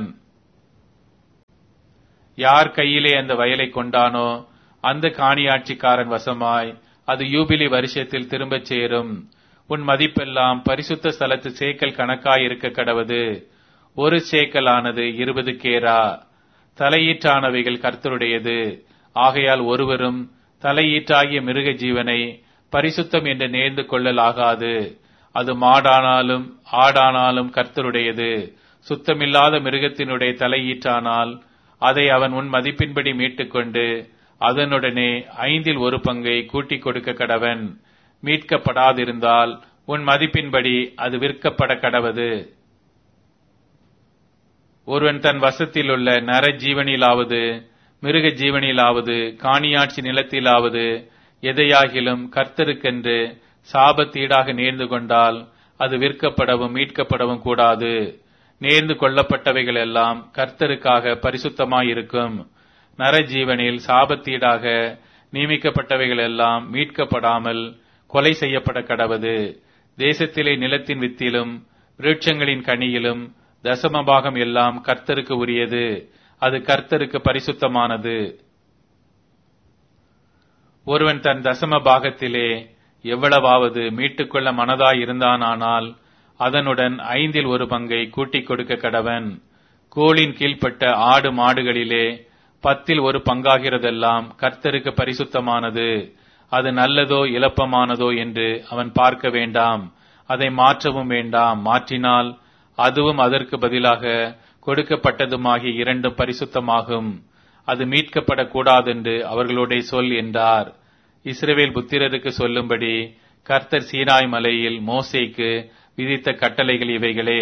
யார் கையிலே அந்த வயலை கொண்டானோ அந்த காணியாட்சிக்காரன் வசமாய் அது யூபிலி வருஷத்தில் திரும்பச் சேரும் உன் மதிப்பெல்லாம் பரிசுத்த ஸ்தலத்து சேக்கல் கணக்காய் இருக்க கடவது ஒரு சேக்கலானது இருபது கேரா தலையீற்றானவைகள் கர்த்தருடையது ஆகையால் ஒருவரும் தலையீற்றாகிய மிருக ஜீவனை பரிசுத்தம் என்று நேர்ந்து கொள்ளலாகாது அது மாடானாலும் ஆடானாலும் கர்த்தருடையது சுத்தமில்லாத மிருகத்தினுடைய தலையீற்றானால் அதை அவன் உன் மதிப்பின்படி மீட்டுக்கொண்டு அதனுடனே ஐந்தில் ஒரு பங்கை கூட்டிக் கொடுக்க கடவன் மீட்கப்படாதிருந்தால் உன் மதிப்பின்படி அது விற்கப்பட கடவது ஒருவன் தன் வசத்தில் உள்ள நர ஜீவனிலாவது மிருக ஜீவனிலாவது காணியாட்சி நிலத்திலாவது எதையாகிலும் கர்த்தருக்கென்று சாபத்தீடாக நேர்ந்து கொண்டால் அது விற்கப்படவும் மீட்கப்படவும் கூடாது நேர்ந்து கொள்ளப்பட்டவைகள் எல்லாம் கர்த்தருக்காக பரிசுத்தமாயிருக்கும் நரஜீவனில் சாபத்தீடாக நியமிக்கப்பட்டவைகள் எல்லாம் மீட்கப்படாமல் கொலை செய்யப்பட கடவது தேசத்திலே நிலத்தின் வித்திலும் விருட்சங்களின் கனியிலும் தசமபாகம் எல்லாம் கர்த்தருக்கு உரியது அது கர்த்தருக்கு பரிசுத்தமானது ஒருவன் தன் தசம பாகத்திலே எவ்வளவாவது மீட்டுக்கொள்ள மனதாய் இருந்தானானால் அதனுடன் ஐந்தில் ஒரு பங்கை கூட்டிக் கொடுக்க கடவன் கோளின் கீழ்ப்பட்ட ஆடு மாடுகளிலே பத்தில் ஒரு பங்காகிறதெல்லாம் கர்த்தருக்கு பரிசுத்தமானது அது நல்லதோ இலப்பமானதோ என்று அவன் பார்க்க வேண்டாம் அதை மாற்றவும் வேண்டாம் மாற்றினால் அதுவும் அதற்கு பதிலாக கொடுக்கப்பட்டதுமாகிய இரண்டும் பரிசுத்தமாகும் அது மீட்கப்படக்கூடாதென்று அவர்களுடைய சொல் என்றார் இஸ்ரவேல் புத்திரருக்கு சொல்லும்படி கர்த்தர் சீனாய் மலையில் மோசேக்கு விதித்த கட்டளைகள் இவைகளே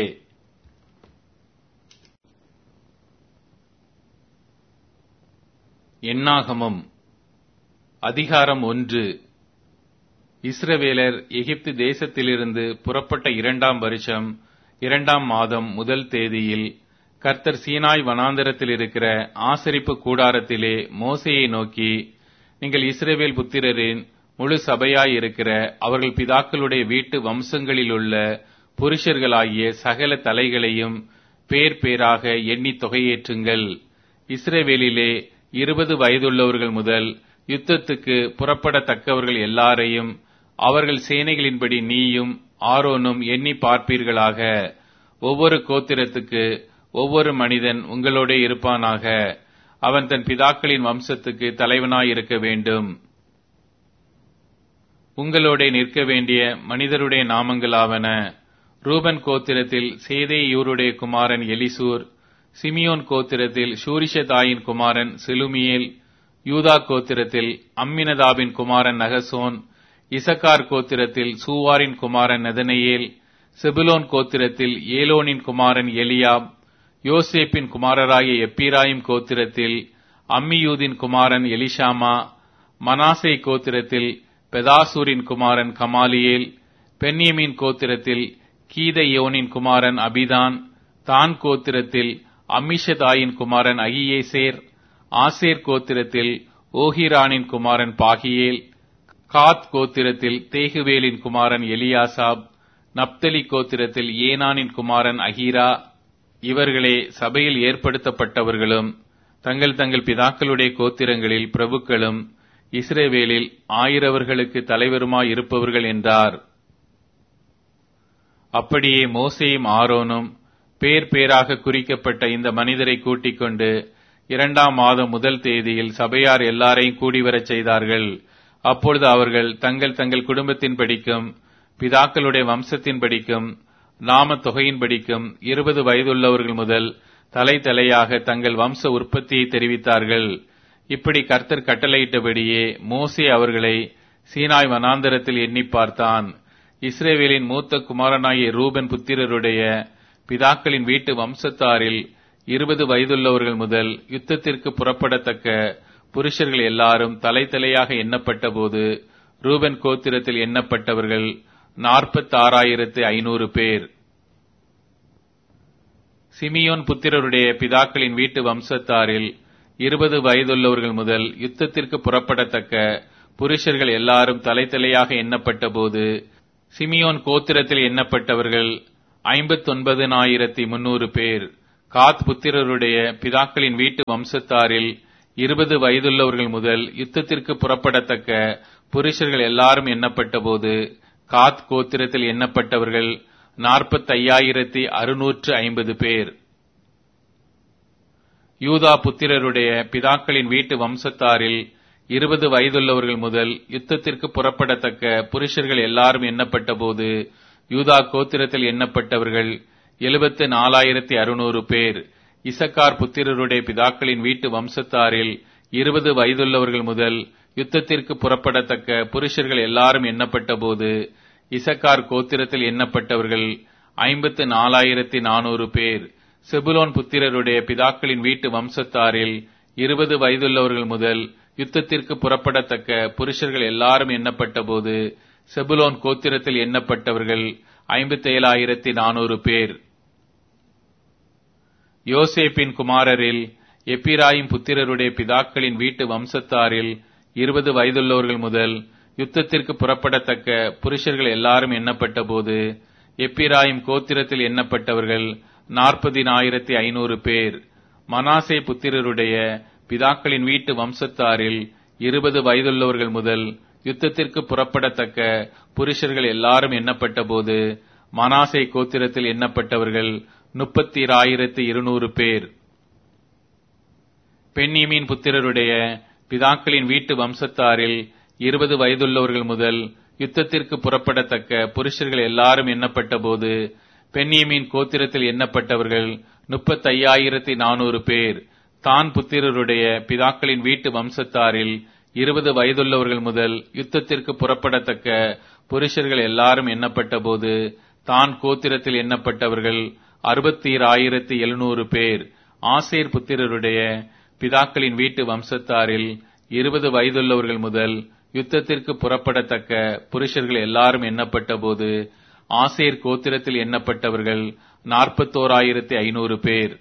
எண்ணாகமம் அதிகாரம் ஒன்று இஸ்ரவேலர் எகிப்து தேசத்திலிருந்து புறப்பட்ட இரண்டாம் வருஷம் இரண்டாம் மாதம் முதல் தேதியில் கர்த்தர் சீனாய் வனாந்தரத்தில் இருக்கிற ஆசரிப்பு கூடாரத்திலே மோசையை நோக்கி நீங்கள் இஸ்ரவேல் புத்திரரின் முழு சபையாய் இருக்கிற அவர்கள் பிதாக்களுடைய வீட்டு வம்சங்களிலுள்ள புருஷர்களாகிய சகல தலைகளையும் பேர் பேராக எண்ணி தொகையேற்றுங்கள் இஸ்ரவேலிலே இருபது வயதுள்ளவர்கள் முதல் யுத்தத்துக்கு புறப்படத்தக்கவர்கள் எல்லாரையும் அவர்கள் சேனைகளின்படி நீயும் ஆரோனும் எண்ணி பார்ப்பீர்களாக ஒவ்வொரு கோத்திரத்துக்கு ஒவ்வொரு மனிதன் உங்களோட இருப்பானாக அவன் தன் பிதாக்களின் வம்சத்துக்கு தலைவனாய் இருக்க வேண்டும் உங்களோட நிற்க வேண்டிய மனிதருடைய நாமங்களாவன ரூபன் கோத்திரத்தில் சேதேயூருடைய குமாரன் எலிசூர் சிமியோன் கோத்திரத்தில் ஷூரிஷதாயின் குமாரன் செலுமியேல் யூதா கோத்திரத்தில் அம்மினதாபின் குமாரன் நகசோன் இசக்கார் கோத்திரத்தில் சூவாரின் குமாரன் நெதனையேல் செபுலோன் கோத்திரத்தில் ஏலோனின் குமாரன் எலியாப் யோசேப்பின் குமாரராகிய எப்பீராயும் கோத்திரத்தில் அம்மியூதின் குமாரன் எலிஷாமா மனாசே கோத்திரத்தில் பெதாசூரின் குமாரன் கமாலியேல் பென்யமின் கோத்திரத்தில் கீதையோனின் குமாரன் அபிதான் தான் கோத்திரத்தில் அம்மிஷதாயின் குமாரன் அகியேசேர் ஆசேர் கோத்திரத்தில் ஓஹிரானின் குமாரன் பாகியேல் காத் கோத்திரத்தில் தேகுவேலின் குமாரன் எலியாசாப் நப்தலி கோத்திரத்தில் ஏனானின் குமாரன் அஹீரா இவர்களே சபையில் ஏற்படுத்தப்பட்டவர்களும் தங்கள் தங்கள் பிதாக்களுடைய கோத்திரங்களில் பிரபுக்களும் இஸ்ரேவேலில் ஆயிரவர்களுக்கு தலைவருமாய் இருப்பவர்கள் என்றார் அப்படியே மோசேயும் ஆரோனும் பேர் பேராக குறிக்கப்பட்ட இந்த மனிதரை கூட்டிக் கொண்டு இரண்டாம் மாதம் முதல் தேதியில் சபையார் எல்லாரையும் கூடிவரச் செய்தார்கள் அப்பொழுது அவர்கள் தங்கள் தங்கள் குடும்பத்தின் படிக்கும் பிதாக்களுடைய வம்சத்தின் படிக்கும் நாம தொகையின் படிக்கும் இருபது வயதுள்ளவர்கள் முதல் தலை தலையாக தங்கள் வம்ச உற்பத்தியை தெரிவித்தார்கள் இப்படி கர்த்தர் கட்டளையிட்டபடியே மோசே அவர்களை சீனாய் வனாந்தரத்தில் எண்ணி பார்த்தான் இஸ்ரேவேலின் மூத்த குமாரனாகிய ரூபன் புத்திரருடைய பிதாக்களின் வீட்டு வம்சத்தாரில் இருபது வயதுள்ளவர்கள் முதல் யுத்தத்திற்கு புறப்படத்தக்க புருஷர்கள் எல்லாரும் தலை தலையாக எண்ணப்பட்ட போது ரூபன் கோத்திரத்தில் எண்ணப்பட்டவர்கள் நாற்பத்தாறாயிரத்து ஐநூறு பேர் சிமியோன் புத்திரருடைய பிதாக்களின் வீட்டு வம்சத்தாரில் இருபது வயதுள்ளவர்கள் முதல் யுத்தத்திற்கு புறப்படத்தக்க புருஷர்கள் எல்லாரும் தலை தலையாக எண்ணப்பட்ட போது சிமியோன் கோத்திரத்தில் எண்ணப்பட்டவர்கள் ஐம்பத்தொன்பதினாயிரத்தி முன்னூறு பேர் காத் புத்திரருடைய பிதாக்களின் வீட்டு வம்சத்தாரில் இருபது வயதுள்ளவர்கள் முதல் யுத்தத்திற்கு புறப்படத்தக்க புருஷர்கள் எல்லாரும் எண்ணப்பட்ட போது காத் கோத்திரத்தில் எண்ணப்பட்டவர்கள் நாற்பத்தையாயிரத்தி அறுநூற்று ஐம்பது பேர் யூதா புத்திரருடைய பிதாக்களின் வீட்டு வம்சத்தாரில் இருபது வயதுள்ளவர்கள் முதல் யுத்தத்திற்கு புறப்படத்தக்க புருஷர்கள் எல்லாரும் எண்ணப்பட்ட போது யூதா கோத்திரத்தில் எண்ணப்பட்டவர்கள் எழுபத்து நாலாயிரத்தி அறுநூறு பேர் இசக்கார் புத்திரருடைய பிதாக்களின் வீட்டு வம்சத்தாரில் இருபது வயதுள்ளவர்கள் முதல் யுத்தத்திற்கு புறப்படத்தக்க புருஷர்கள் எல்லாரும் எண்ணப்பட்ட போது இசக்கார் கோத்திரத்தில் எண்ணப்பட்டவர்கள் ஐம்பத்து நாலாயிரத்தி நானூறு பேர் செபுலோன் புத்திரருடைய பிதாக்களின் வீட்டு வம்சத்தாரில் இருபது வயதுள்ளவர்கள் முதல் யுத்தத்திற்கு புறப்படத்தக்க புருஷர்கள் எல்லாரும் எண்ணப்பட்ட போது செபுலோன் கோத்திரத்தில் எண்ணப்பட்டவர்கள் ஐம்பத்தி ஏழாயிரத்தி நானூறு பேர் யோசேப்பின் குமாரரில் எப்பிராயிம் புத்திரருடைய பிதாக்களின் வீட்டு வம்சத்தாரில் இருபது வயதுள்ளவர்கள் முதல் யுத்தத்திற்கு புறப்படத்தக்க புருஷர்கள் எல்லாரும் எண்ணப்பட்ட போது எப்பிராயிம் கோத்திரத்தில் எண்ணப்பட்டவர்கள் நாற்பதினாயிரத்தி ஐநூறு பேர் மனாசே புத்திரருடைய பிதாக்களின் வீட்டு வம்சத்தாரில் இருபது வயதுள்ளவர்கள் முதல் யுத்தத்திற்கு புறப்படத்தக்க புருஷர்கள் எல்லாரும் எண்ணப்பட்ட போது மனாசே கோத்திரத்தில் எண்ணப்பட்டவர்கள் முப்பத்தி ஆயிரத்தி இருநூறு பேர் பெண்ணியமின் புத்திரருடைய பிதாக்களின் வீட்டு வம்சத்தாரில் இருபது வயதுள்ளவர்கள் முதல் யுத்தத்திற்கு புறப்படத்தக்க புருஷர்கள் எல்லாரும் எண்ணப்பட்ட போது பெண்ணியமின் கோத்திரத்தில் எண்ணப்பட்டவர்கள் முப்பத்தையாயிரத்தி நானூறு பேர் தான் புத்திரருடைய பிதாக்களின் வீட்டு வம்சத்தாரில் இருபது வயதுள்ளவர்கள் முதல் யுத்தத்திற்கு புறப்படத்தக்க புருஷர்கள் எல்லாரும் எண்ணப்பட்ட போது தான் கோத்திரத்தில் எண்ணப்பட்டவர்கள் அறுபத்தி ஆயிரத்தி எழுநூறு பேர் ஆசேர் புத்திரருடைய பிதாக்களின் வீட்டு வம்சத்தாரில் இருபது வயதுள்ளவர்கள் முதல் யுத்தத்திற்கு புறப்படத்தக்க புருஷர்கள் எல்லாரும் எண்ணப்பட்ட போது ஆசேர் கோத்திரத்தில் எண்ணப்பட்டவர்கள் நாற்பத்தோராயிரத்தி ஐநூறு பேர்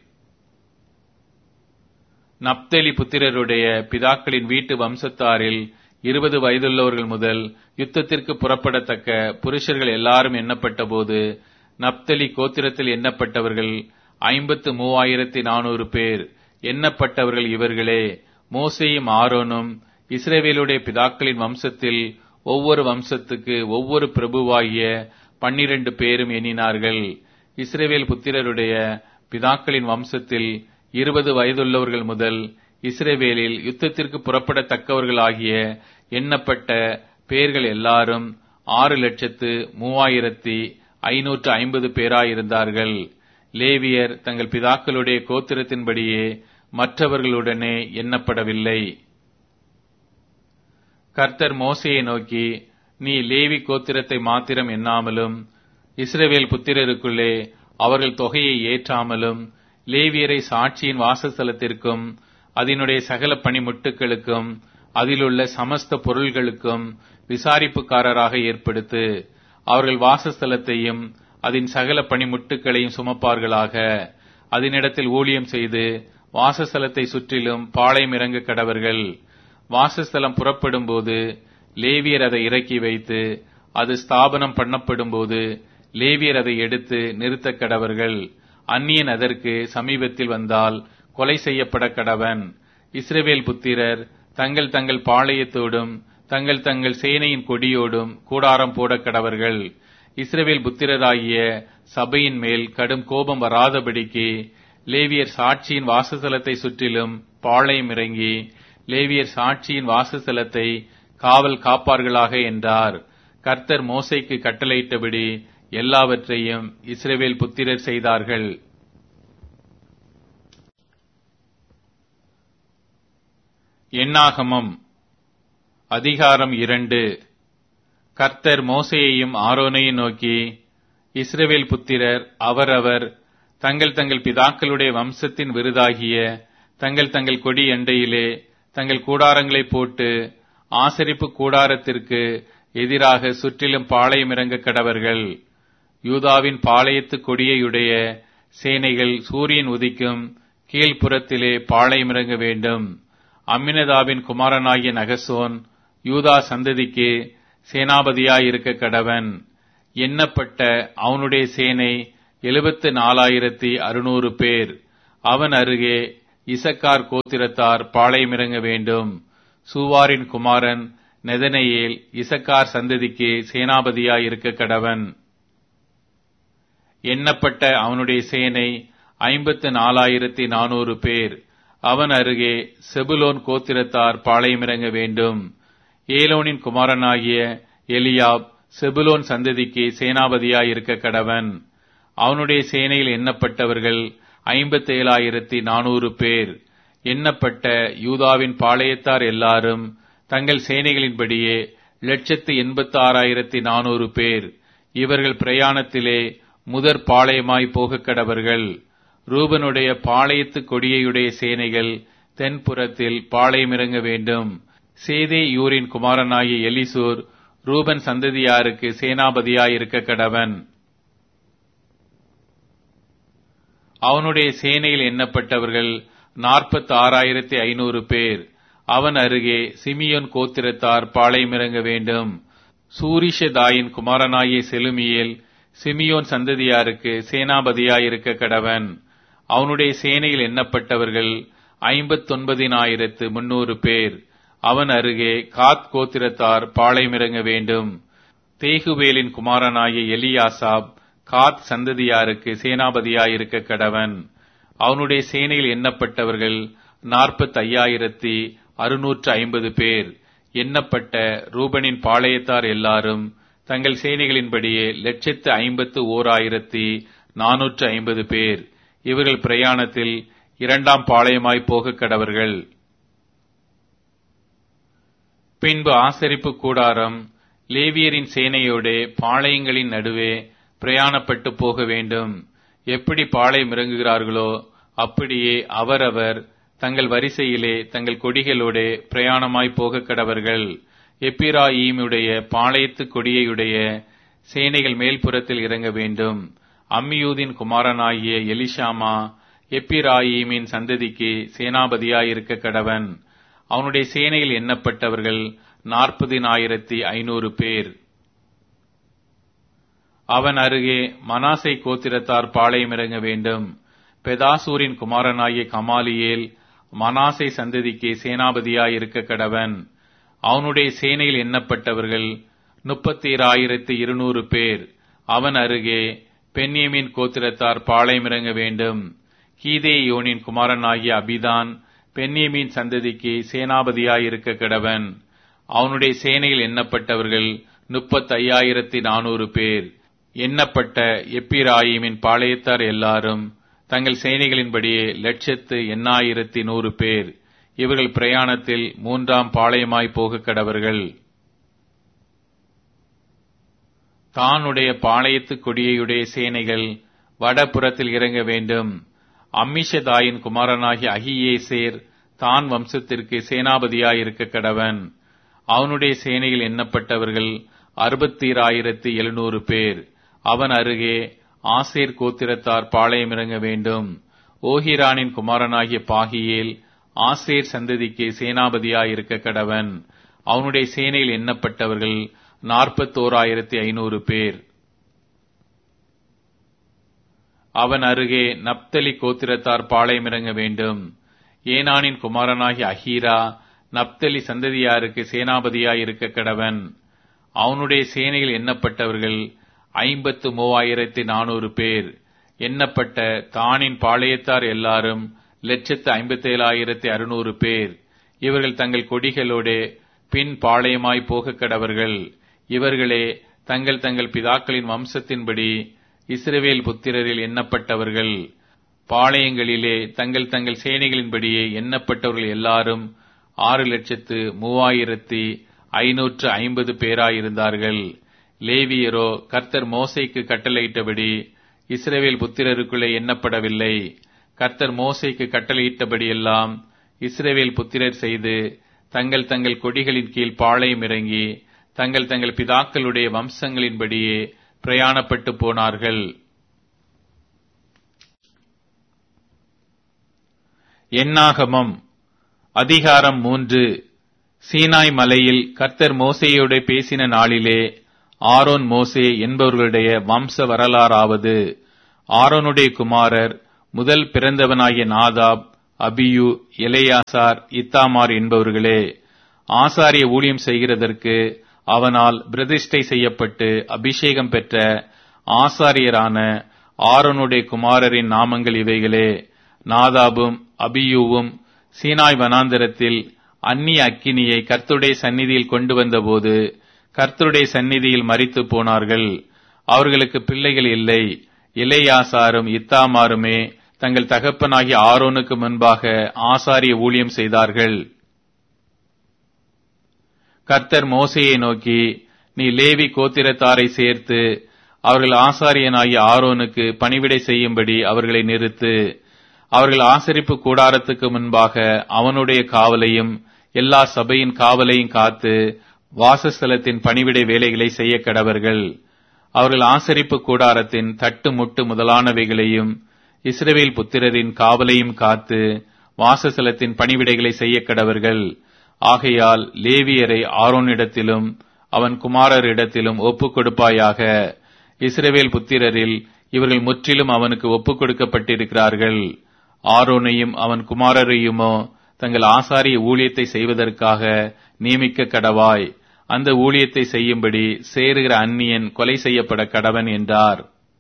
நப்தலி புத்திரருடைய பிதாக்களின் வீட்டு வம்சத்தாரில் இருபது வயதுள்ளவர்கள் முதல் யுத்தத்திற்கு புறப்படத்தக்க புருஷர்கள் எல்லாரும் எண்ணப்பட்ட போது நப்தலி கோத்திரத்தில் எண்ணப்பட்டவர்கள் ஐம்பத்து மூவாயிரத்தி நானூறு பேர் எண்ணப்பட்டவர்கள் இவர்களே மோசேயும் ஆரோனும் இஸ்ரேவேலுடைய பிதாக்களின் வம்சத்தில் ஒவ்வொரு வம்சத்துக்கு ஒவ்வொரு பிரபுவாகிய பன்னிரண்டு பேரும் எண்ணினார்கள் இஸ்ரேவேல் புத்திரருடைய பிதாக்களின் வம்சத்தில் இருபது வயதுள்ளவர்கள் முதல் இஸ்ரேவேலில் யுத்தத்திற்கு புறப்படத்தக்கவர்களாகிய எண்ணப்பட்ட பேர்கள் எல்லாரும் ஆறு லட்சத்து மூவாயிரத்தி ஐநூற்று ஐம்பது பேராயிருந்தார்கள் லேவியர் தங்கள் பிதாக்களுடைய கோத்திரத்தின்படியே மற்றவர்களுடனே எண்ணப்படவில்லை கர்த்தர் மோசையை நோக்கி நீ லேவி கோத்திரத்தை மாத்திரம் எண்ணாமலும் இஸ்ரவேல் புத்திரருக்குள்ளே அவர்கள் தொகையை ஏற்றாமலும் லேவியரை சாட்சியின் வாசஸ்தலத்திற்கும் அதனுடைய சகல பணிமுட்டுகளுக்கும் அதிலுள்ள சமஸ்த பொருள்களுக்கும் விசாரிப்புக்காரராக ஏற்படுத்து அவர்கள் வாசஸ்தலத்தையும் அதன் சகல பணிமுட்டுகளையும் சுமப்பார்களாக அதனிடத்தில் ஊழியம் செய்து வாசஸ்தலத்தை சுற்றிலும் பாளையம் இறங்க கடவர்கள் வாசஸ்தலம் புறப்படும் போது லேவியர் அதை இறக்கி வைத்து அது ஸ்தாபனம் பண்ணப்படும் போது லேவியர் அதை எடுத்து நிறுத்த கடவர்கள் அந்நியன் அதற்கு சமீபத்தில் வந்தால் கொலை செய்யப்பட கடவன் இஸ்ரவேல் புத்திரர் தங்கள் தங்கள் பாளையத்தோடும் தங்கள் தங்கள் சேனையின் கொடியோடும் கூடாரம் போட கடவர்கள் இஸ்ரவேல் புத்திரராகிய சபையின் மேல் கடும் கோபம் வராதபடிக்கு லேவியர் சாட்சியின் வாசஸ்தலத்தை சுற்றிலும் பாளையம் இறங்கி லேவியர் சாட்சியின் வாசஸ்தலத்தை காவல் காப்பார்களாக என்றார் கர்த்தர் மோசைக்கு கட்டளையிட்டபடி எல்லாவற்றையும் இஸ்ரவேல் புத்திரர் செய்தார்கள் எண்ணாகமம் அதிகாரம் இரண்டு கர்த்தர் மோசையையும் ஆரோனையும் நோக்கி இஸ்ரவேல் புத்திரர் அவரவர் தங்கள் தங்கள் பிதாக்களுடைய வம்சத்தின் விருதாகிய தங்கள் தங்கள் கொடி எண்டையிலே தங்கள் கூடாரங்களை போட்டு ஆசரிப்பு கூடாரத்திற்கு எதிராக சுற்றிலும் பாளையம் இறங்க கடவர்கள் யூதாவின் பாளையத்து கொடியையுடைய சேனைகள் சூரியன் உதிக்கும் கீழ்ப்புறத்திலே பாளையம் இறங்க வேண்டும் அம்மினதாவின் குமாரனாகிய நகசோன் யூதா சந்ததிக்கு சேனாபதியாயிருக்க கடவன் எண்ணப்பட்ட அவனுடைய சேனை எழுபத்து நாலாயிரத்தி அறுநூறு பேர் அவன் அருகே இசக்கார் கோத்திரத்தார் பாளையமிறங்க வேண்டும் சூவாரின் குமாரன் நெதனையேல் இசக்கார் சந்ததிக்கு சேனாபதியாயிருக்க கடவன் எண்ணப்பட்ட அவனுடைய சேனை ஐம்பத்து நாலாயிரத்தி நானூறு பேர் அவன் அருகே செபுலோன் கோத்திரத்தார் பாளையமிறங்க வேண்டும் ஏலோனின் குமாரனாகிய எலியாப் செபுலோன் சந்ததிக்கு சேனாபதியாயிருக்க கடவன் அவனுடைய சேனையில் எண்ணப்பட்டவர்கள் ஐம்பத்தேழாயிரத்தி நானூறு பேர் எண்ணப்பட்ட யூதாவின் பாளையத்தார் எல்லாரும் தங்கள் சேனைகளின்படியே லட்சத்து எண்பத்தி ஆறாயிரத்தி நானூறு பேர் இவர்கள் பிரயாணத்திலே முதற் பாளையமாய் போகக் கடவர்கள் ரூபனுடைய பாளையத்து கொடியையுடைய சேனைகள் தென்புறத்தில் பாளையமிறங்க வேண்டும் சேதே யூரின் குமாரனாகிய எலிசூர் ரூபன் சந்ததியாருக்கு சேனாபதியாயிருக்க கடவன் அவனுடைய சேனையில் எண்ணப்பட்டவர்கள் நாற்பத்தி ஆறாயிரத்தி ஐநூறு பேர் அவன் அருகே சிமியோன் கோத்திரத்தார் பாளையமிறங்க வேண்டும் சூரிஷதாயின் குமாரனாகிய செலுமியேல் சிமியோன் சந்ததியாருக்கு சேனாபதியாயிருக்க கடவன் அவனுடைய சேனையில் எண்ணப்பட்டவர்கள் ஐம்பத்தொன்பதினாயிரத்து முன்னூறு பேர் அவன் அருகே காத் கோத்திரத்தார் பாளையமிறங்க வேண்டும் தேகுவேலின் குமாரனாகிய எலியாசாப் காத் சந்ததியாருக்கு சேனாபதியாயிருக்க கடவன் அவனுடைய சேனையில் எண்ணப்பட்டவர்கள் நாற்பத்தி ஐயாயிரத்தி அறுநூற்று ஐம்பது பேர் எண்ணப்பட்ட ரூபனின் பாளையத்தார் எல்லாரும் தங்கள் சேனைகளின்படியே லட்சத்து ஐம்பத்து ஓர் ஆயிரத்தி நானூற்று ஐம்பது பேர் இவர்கள் பிரயாணத்தில் இரண்டாம் பாளையமாய் போகக் கடவர்கள் பின்பு ஆசரிப்பு கூடாரம் லேவியரின் சேனையோடே பாளையங்களின் நடுவே பிரயாணப்பட்டு போக வேண்டும் எப்படி பாளையம் இறங்குகிறார்களோ அப்படியே அவரவர் தங்கள் வரிசையிலே தங்கள் கொடிகளோடே பிரயாணமாய் போகக் கடவர்கள் எப்பிராயீமுடைய பாளையத்து கொடியையுடைய சேனைகள் மேல்புறத்தில் இறங்க வேண்டும் அம்மியூதின் குமாரனாகிய எலிஷாமா எப்பிராயீமின் சந்ததிக்கு சேனாபதியாயிருக்க கடவன் அவனுடைய சேனையில் எண்ணப்பட்டவர்கள் நாற்பதினாயிரத்தி ஐநூறு பேர் அவன் அருகே மனாசை கோத்திரத்தார் பாளையம் இறங்க வேண்டும் பெதாசூரின் குமாரனாகிய கமாலியேல் மனாசை சந்ததிக்கு சேனாபதியாயிருக்க கடவன் அவனுடைய சேனையில் எண்ணப்பட்டவர்கள் முப்பத்தி ஆயிரத்தி இருநூறு பேர் அவன் அருகே பென்யமின் கோத்திரத்தார் பாளையம் இறங்க வேண்டும் கீதே யோனின் குமாரனாகிய அபிதான் பென்யமின் சந்ததிக்கு சேனாபதியாயிருக்க கடவன் அவனுடைய சேனையில் எண்ணப்பட்டவர்கள் முப்பத்தி ஐயாயிரத்தி நானூறு பேர் எண்ணப்பட்ட எப்பிராயிமின் பாளையத்தார் எல்லாரும் தங்கள் சேனைகளின்படியே லட்சத்து எண்ணாயிரத்தி நூறு பேர் இவர்கள் பிரயாணத்தில் மூன்றாம் பாளையமாய் போகக் கடவர்கள் தானுடைய பாளையத்து கொடியையுடைய சேனைகள் வடபுறத்தில் இறங்க வேண்டும் அம்மிஷதாயின் குமாரனாகிய அகியேசேர் தான் வம்சத்திற்கு சேனாபதியாயிருக்க கடவன் அவனுடைய சேனையில் எண்ணப்பட்டவர்கள் அறுபத்தீராயிரத்தி எழுநூறு பேர் அவன் அருகே ஆசேர் கோத்திரத்தார் பாளையம் இறங்க வேண்டும் ஓஹிரானின் குமாரனாகிய பாகியேல் ஆசேர் சந்ததிக்கு சேனாபதியாயிருக்க கடவன் அவனுடைய சேனையில் எண்ணப்பட்டவர்கள் நாற்பத்தோராயிரத்தி ஐநூறு பேர் அவன் அருகே நப்தலி கோத்திரத்தார் பாளையம் இறங்க வேண்டும் ஏனானின் குமாரனாகிய அஹீரா நப்தலி சந்ததியாருக்கு சேனாபதியாயிருக்க கடவன் அவனுடைய சேனையில் எண்ணப்பட்டவர்கள் ஐம்பத்து மூவாயிரத்தி நானூறு பேர் எண்ணப்பட்ட தானின் பாளையத்தார் எல்லாரும் லட்சத்து ஐம்பத்தேழாயிரத்தி அறுநூறு பேர் இவர்கள் தங்கள் கொடிகளோடே பின் பாளையமாய் போகக் கடவர்கள் இவர்களே தங்கள் தங்கள் பிதாக்களின் வம்சத்தின்படி இஸ்ரவேல் புத்திரரில் எண்ணப்பட்டவர்கள் பாளையங்களிலே தங்கள் தங்கள் சேனைகளின்படியே எண்ணப்பட்டவர்கள் எல்லாரும் ஆறு லட்சத்து மூவாயிரத்தி ஐநூற்று ஐம்பது பேராயிருந்தார்கள் லேவியரோ கர்த்தர் மோசைக்கு கட்டளையிட்டபடி இஸ்ரவேல் புத்திரருக்குள்ளே எண்ணப்படவில்லை கர்த்தர் மோசைக்கு கட்டளையிட்டபடியெல்லாம் இஸ்ரவேல் புத்திரர் செய்து தங்கள் தங்கள் கொடிகளின் கீழ் பாளையம் இறங்கி தங்கள் தங்கள் பிதாக்களுடைய வம்சங்களின்படியே பிரயாணப்பட்டு போனார்கள் எண்ணாகமம் அதிகாரம் மூன்று சீனாய் மலையில் கர்த்தர் மோசேயோடு பேசின நாளிலே ஆரோன் மோசே என்பவர்களுடைய வம்ச வரலாறாவது ஆரோனுடைய குமாரர் முதல் பிறந்தவனாகிய நாதாப் அபியு எலையாசார் இத்தாமார் என்பவர்களே ஆசாரிய ஊழியம் செய்கிறதற்கு அவனால் பிரதிஷ்டை செய்யப்பட்டு அபிஷேகம் பெற்ற ஆசாரியரான ஆரோனுடைய குமாரரின் நாமங்கள் இவைகளே நாதாபும் அபியூவும் சீனாய் வனாந்தரத்தில் அந்நிய அக்கினியை கர்த்தருடைய சந்நிதியில் கொண்டு வந்தபோது கர்த்தருடைய சந்நிதியில் மறித்து போனார்கள் அவர்களுக்கு பிள்ளைகள் இல்லை இளையாசாரும் இத்தாமாருமே தங்கள் தகப்பனாகிய ஆரோனுக்கு முன்பாக ஆசாரிய ஊழியம் செய்தார்கள் கர்த்தர் மோசையை நோக்கி நீ லேவி கோத்திரத்தாரை சேர்த்து அவர்கள் ஆசாரியனாகிய ஆரோனுக்கு பணிவிடை செய்யும்படி அவர்களை நிறுத்து அவர்கள் ஆசரிப்பு கூடாரத்துக்கு முன்பாக அவனுடைய காவலையும் எல்லா சபையின் காவலையும் காத்து வாசஸ்தலத்தின் பணிவிடை வேலைகளை செய்ய கடவர்கள் அவர்கள் ஆசரிப்பு கூடாரத்தின் தட்டு முட்டு முதலானவைகளையும் இஸ்ரவேல் புத்திரரின் காவலையும் காத்து வாசஸ்தலத்தின் பணிவிடைகளை செய்ய கடவர்கள் ஆகையால் லேவியரை ஆரோனிடத்திலும் அவன் குமாரரிடத்திலும் ஒப்புக் கொடுப்பாயாக இஸ்ரவேல் புத்திரரில் இவர்கள் முற்றிலும் அவனுக்கு ஒப்புக் கொடுக்கப்பட்டிருக்கிறார்கள் ஆரோனையும் அவன் குமாரரையுமோ தங்கள் ஆசாரிய ஊழியத்தை செய்வதற்காக நியமிக்க கடவாய் அந்த ஊழியத்தை செய்யும்படி சேருகிற அந்நியன் கொலை செய்யப்பட கடவன் என்றார்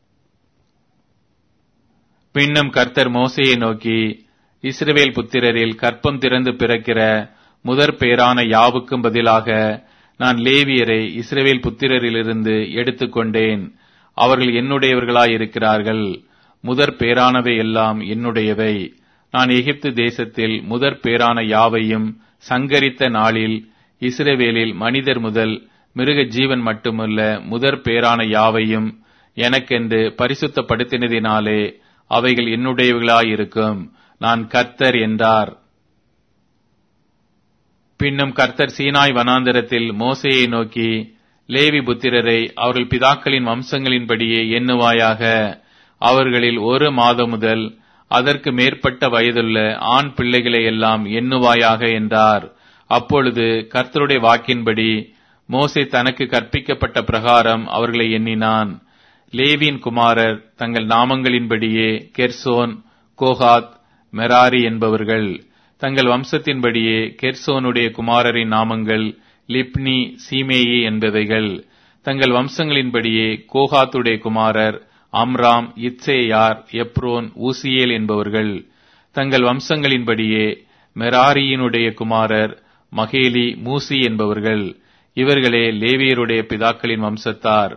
பின்னும் கர்த்தர் மோசையை நோக்கி இஸ்ரவேல் புத்திரரில் கற்பம் திறந்து பிறக்கிற முதற் பேரான யாவுக்கும் பதிலாக நான் லேவியரை இஸ்ரவேல் புத்திரரிலிருந்து எடுத்துக்கொண்டேன் அவர்கள் என்னுடையவர்களாயிருக்கிறார்கள் முதற் பேரானவை எல்லாம் என்னுடையவை நான் எகிப்து தேசத்தில் முதற் பேரான யாவையும் சங்கரித்த நாளில் இஸ்ரவேலில் மனிதர் முதல் மிருக ஜீவன் மட்டுமல்ல முதற் பேரான யாவையும் எனக்கென்று பரிசுத்தப்படுத்தினதினாலே அவைகள் என்னுடையவர்களாயிருக்கும் நான் கர்த்தர் என்றார் பின்னும் கர்த்தர் சீனாய் வனாந்தரத்தில் மோசையை நோக்கி லேவி புத்திரரை அவர்கள் பிதாக்களின் வம்சங்களின்படியே எண்ணுவாயாக அவர்களில் ஒரு மாதம் முதல் அதற்கு மேற்பட்ட வயதுள்ள ஆண் பிள்ளைகளை எல்லாம் எண்ணுவாயாக என்றார் அப்பொழுது கர்த்தருடைய வாக்கின்படி மோசே தனக்கு கற்பிக்கப்பட்ட பிரகாரம் அவர்களை எண்ணினான் லேவியின் குமாரர் தங்கள் நாமங்களின்படியே கெர்சோன் கோகாத் மெராரி என்பவர்கள் தங்கள் வம்சத்தின்படியே கெர்சோனுடைய குமாரரின் நாமங்கள் லிப்னி சீமேயி என்பவைகள் தங்கள் வம்சங்களின்படியே கோகாத்துடைய குமாரர் அம்ராம் இத்சேயார் எப்ரோன் ஊசியேல் என்பவர்கள் தங்கள் வம்சங்களின்படியே மெராரியினுடைய குமாரர் மகேலி மூசி என்பவர்கள் இவர்களே லேவியருடைய பிதாக்களின் வம்சத்தார்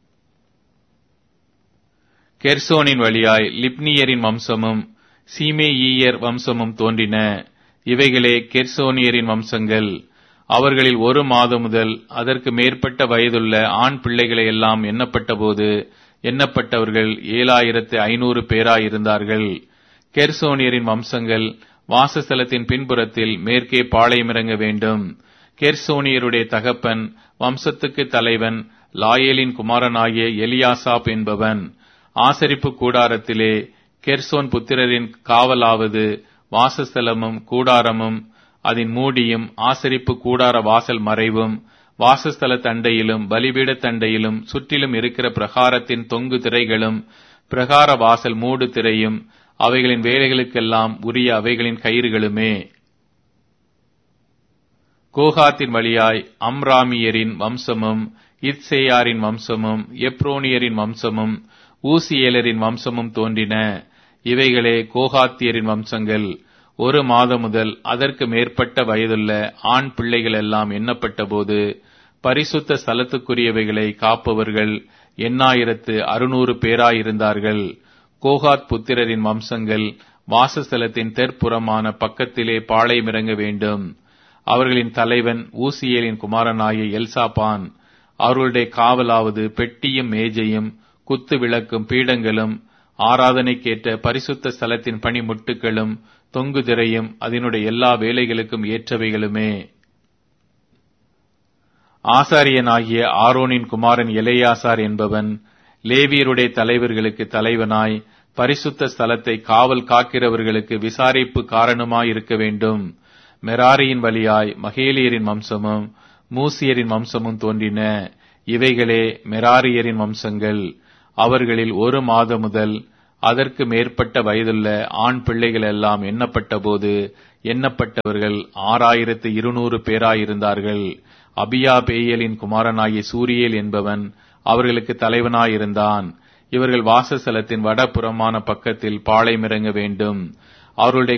கெர்சோனின் வழியாய் லிப்னியரின் வம்சமும் சீமேயீயர் வம்சமும் தோன்றின இவைகளே கெர்சோனியரின் வம்சங்கள் அவர்களில் ஒரு மாதம் முதல் அதற்கு மேற்பட்ட வயதுள்ள ஆண் பிள்ளைகளை எல்லாம் எண்ணப்பட்டபோது எண்ணப்பட்டவர்கள் ஏழாயிரத்து ஐநூறு பேராயிருந்தார்கள் கெர்சோனியரின் வம்சங்கள் வாசஸ்தலத்தின் பின்புறத்தில் மேற்கே பாளையமிறங்க வேண்டும் கெர்சோனியருடைய தகப்பன் வம்சத்துக்கு தலைவன் லாயேலின் குமாரனாகிய எலியாசாப் என்பவன் ஆசரிப்பு கூடாரத்திலே கெர்சோன் புத்திரரின் காவலாவது வாசஸ்தலமும் கூடாரமும் அதன் மூடியும் ஆசரிப்பு கூடார வாசல் மறைவும் வாசஸ்தல தண்டையிலும் பலிபீட தண்டையிலும் சுற்றிலும் இருக்கிற பிரகாரத்தின் தொங்கு திரைகளும் பிரகார வாசல் மூடு திரையும் அவைகளின் வேலைகளுக்கெல்லாம் உரிய அவைகளின் கயிறுகளுமே கோகாத்தின் வழியாய் அம்ராமியரின் வம்சமும் இத்சேயாரின் வம்சமும் எப்ரோனியரின் வம்சமும் ஊசியேலரின் வம்சமும் தோன்றின இவைகளே கோகாத்தியரின் வம்சங்கள் ஒரு மாதம் முதல் அதற்கு மேற்பட்ட வயதுள்ள ஆண் பிள்ளைகள் எல்லாம் எண்ணப்பட்டபோது பரிசுத்த ஸ்தலத்துக்குரியவைகளை காப்பவர்கள் எண்ணாயிரத்து அறுநூறு பேராயிருந்தார்கள் கோகாத் புத்திரரின் வம்சங்கள் வாசஸ்தலத்தின் தெற்புறமான பக்கத்திலே பாளையமிறங்க வேண்டும் அவர்களின் தலைவன் ஊசியேலின் குமாரனாகிய எல்சாபான் அவர்களுடைய காவலாவது பெட்டியும் மேஜையும் குத்து விளக்கும் பீடங்களும் ஆராதனைக்கேற்ற பரிசுத்த ஸ்தலத்தின் பணிமுட்டுகளும் தொங்கு திரையும் அதனுடைய எல்லா வேலைகளுக்கும் ஏற்றவைகளுமே ஆசாரியனாகிய ஆரோனின் குமாரன் எலையாசார் என்பவன் லேவியருடைய தலைவர்களுக்கு தலைவனாய் பரிசுத்த ஸ்தலத்தை காவல் காக்கிறவர்களுக்கு விசாரிப்பு காரணமாய் இருக்க வேண்டும் மெராரியின் வழியாய் மகேலியரின் வம்சமும் மூசியரின் வம்சமும் தோன்றின இவைகளே மெராரியரின் வம்சங்கள் அவர்களில் ஒரு மாதம் முதல் அதற்கு மேற்பட்ட வயதுள்ள ஆண் பிள்ளைகள் எல்லாம் எண்ணப்பட்ட போது எண்ணப்பட்டவர்கள் ஆறாயிரத்து இருநூறு பேராயிருந்தார்கள் அபியா பேயலின் குமாரனாகிய சூரியேல் என்பவன் அவர்களுக்கு தலைவனாயிருந்தான் இவர்கள் வாசஸ்தலத்தின் வடபுறமான பக்கத்தில் பாளையமிறங்க வேண்டும் அவர்களுடைய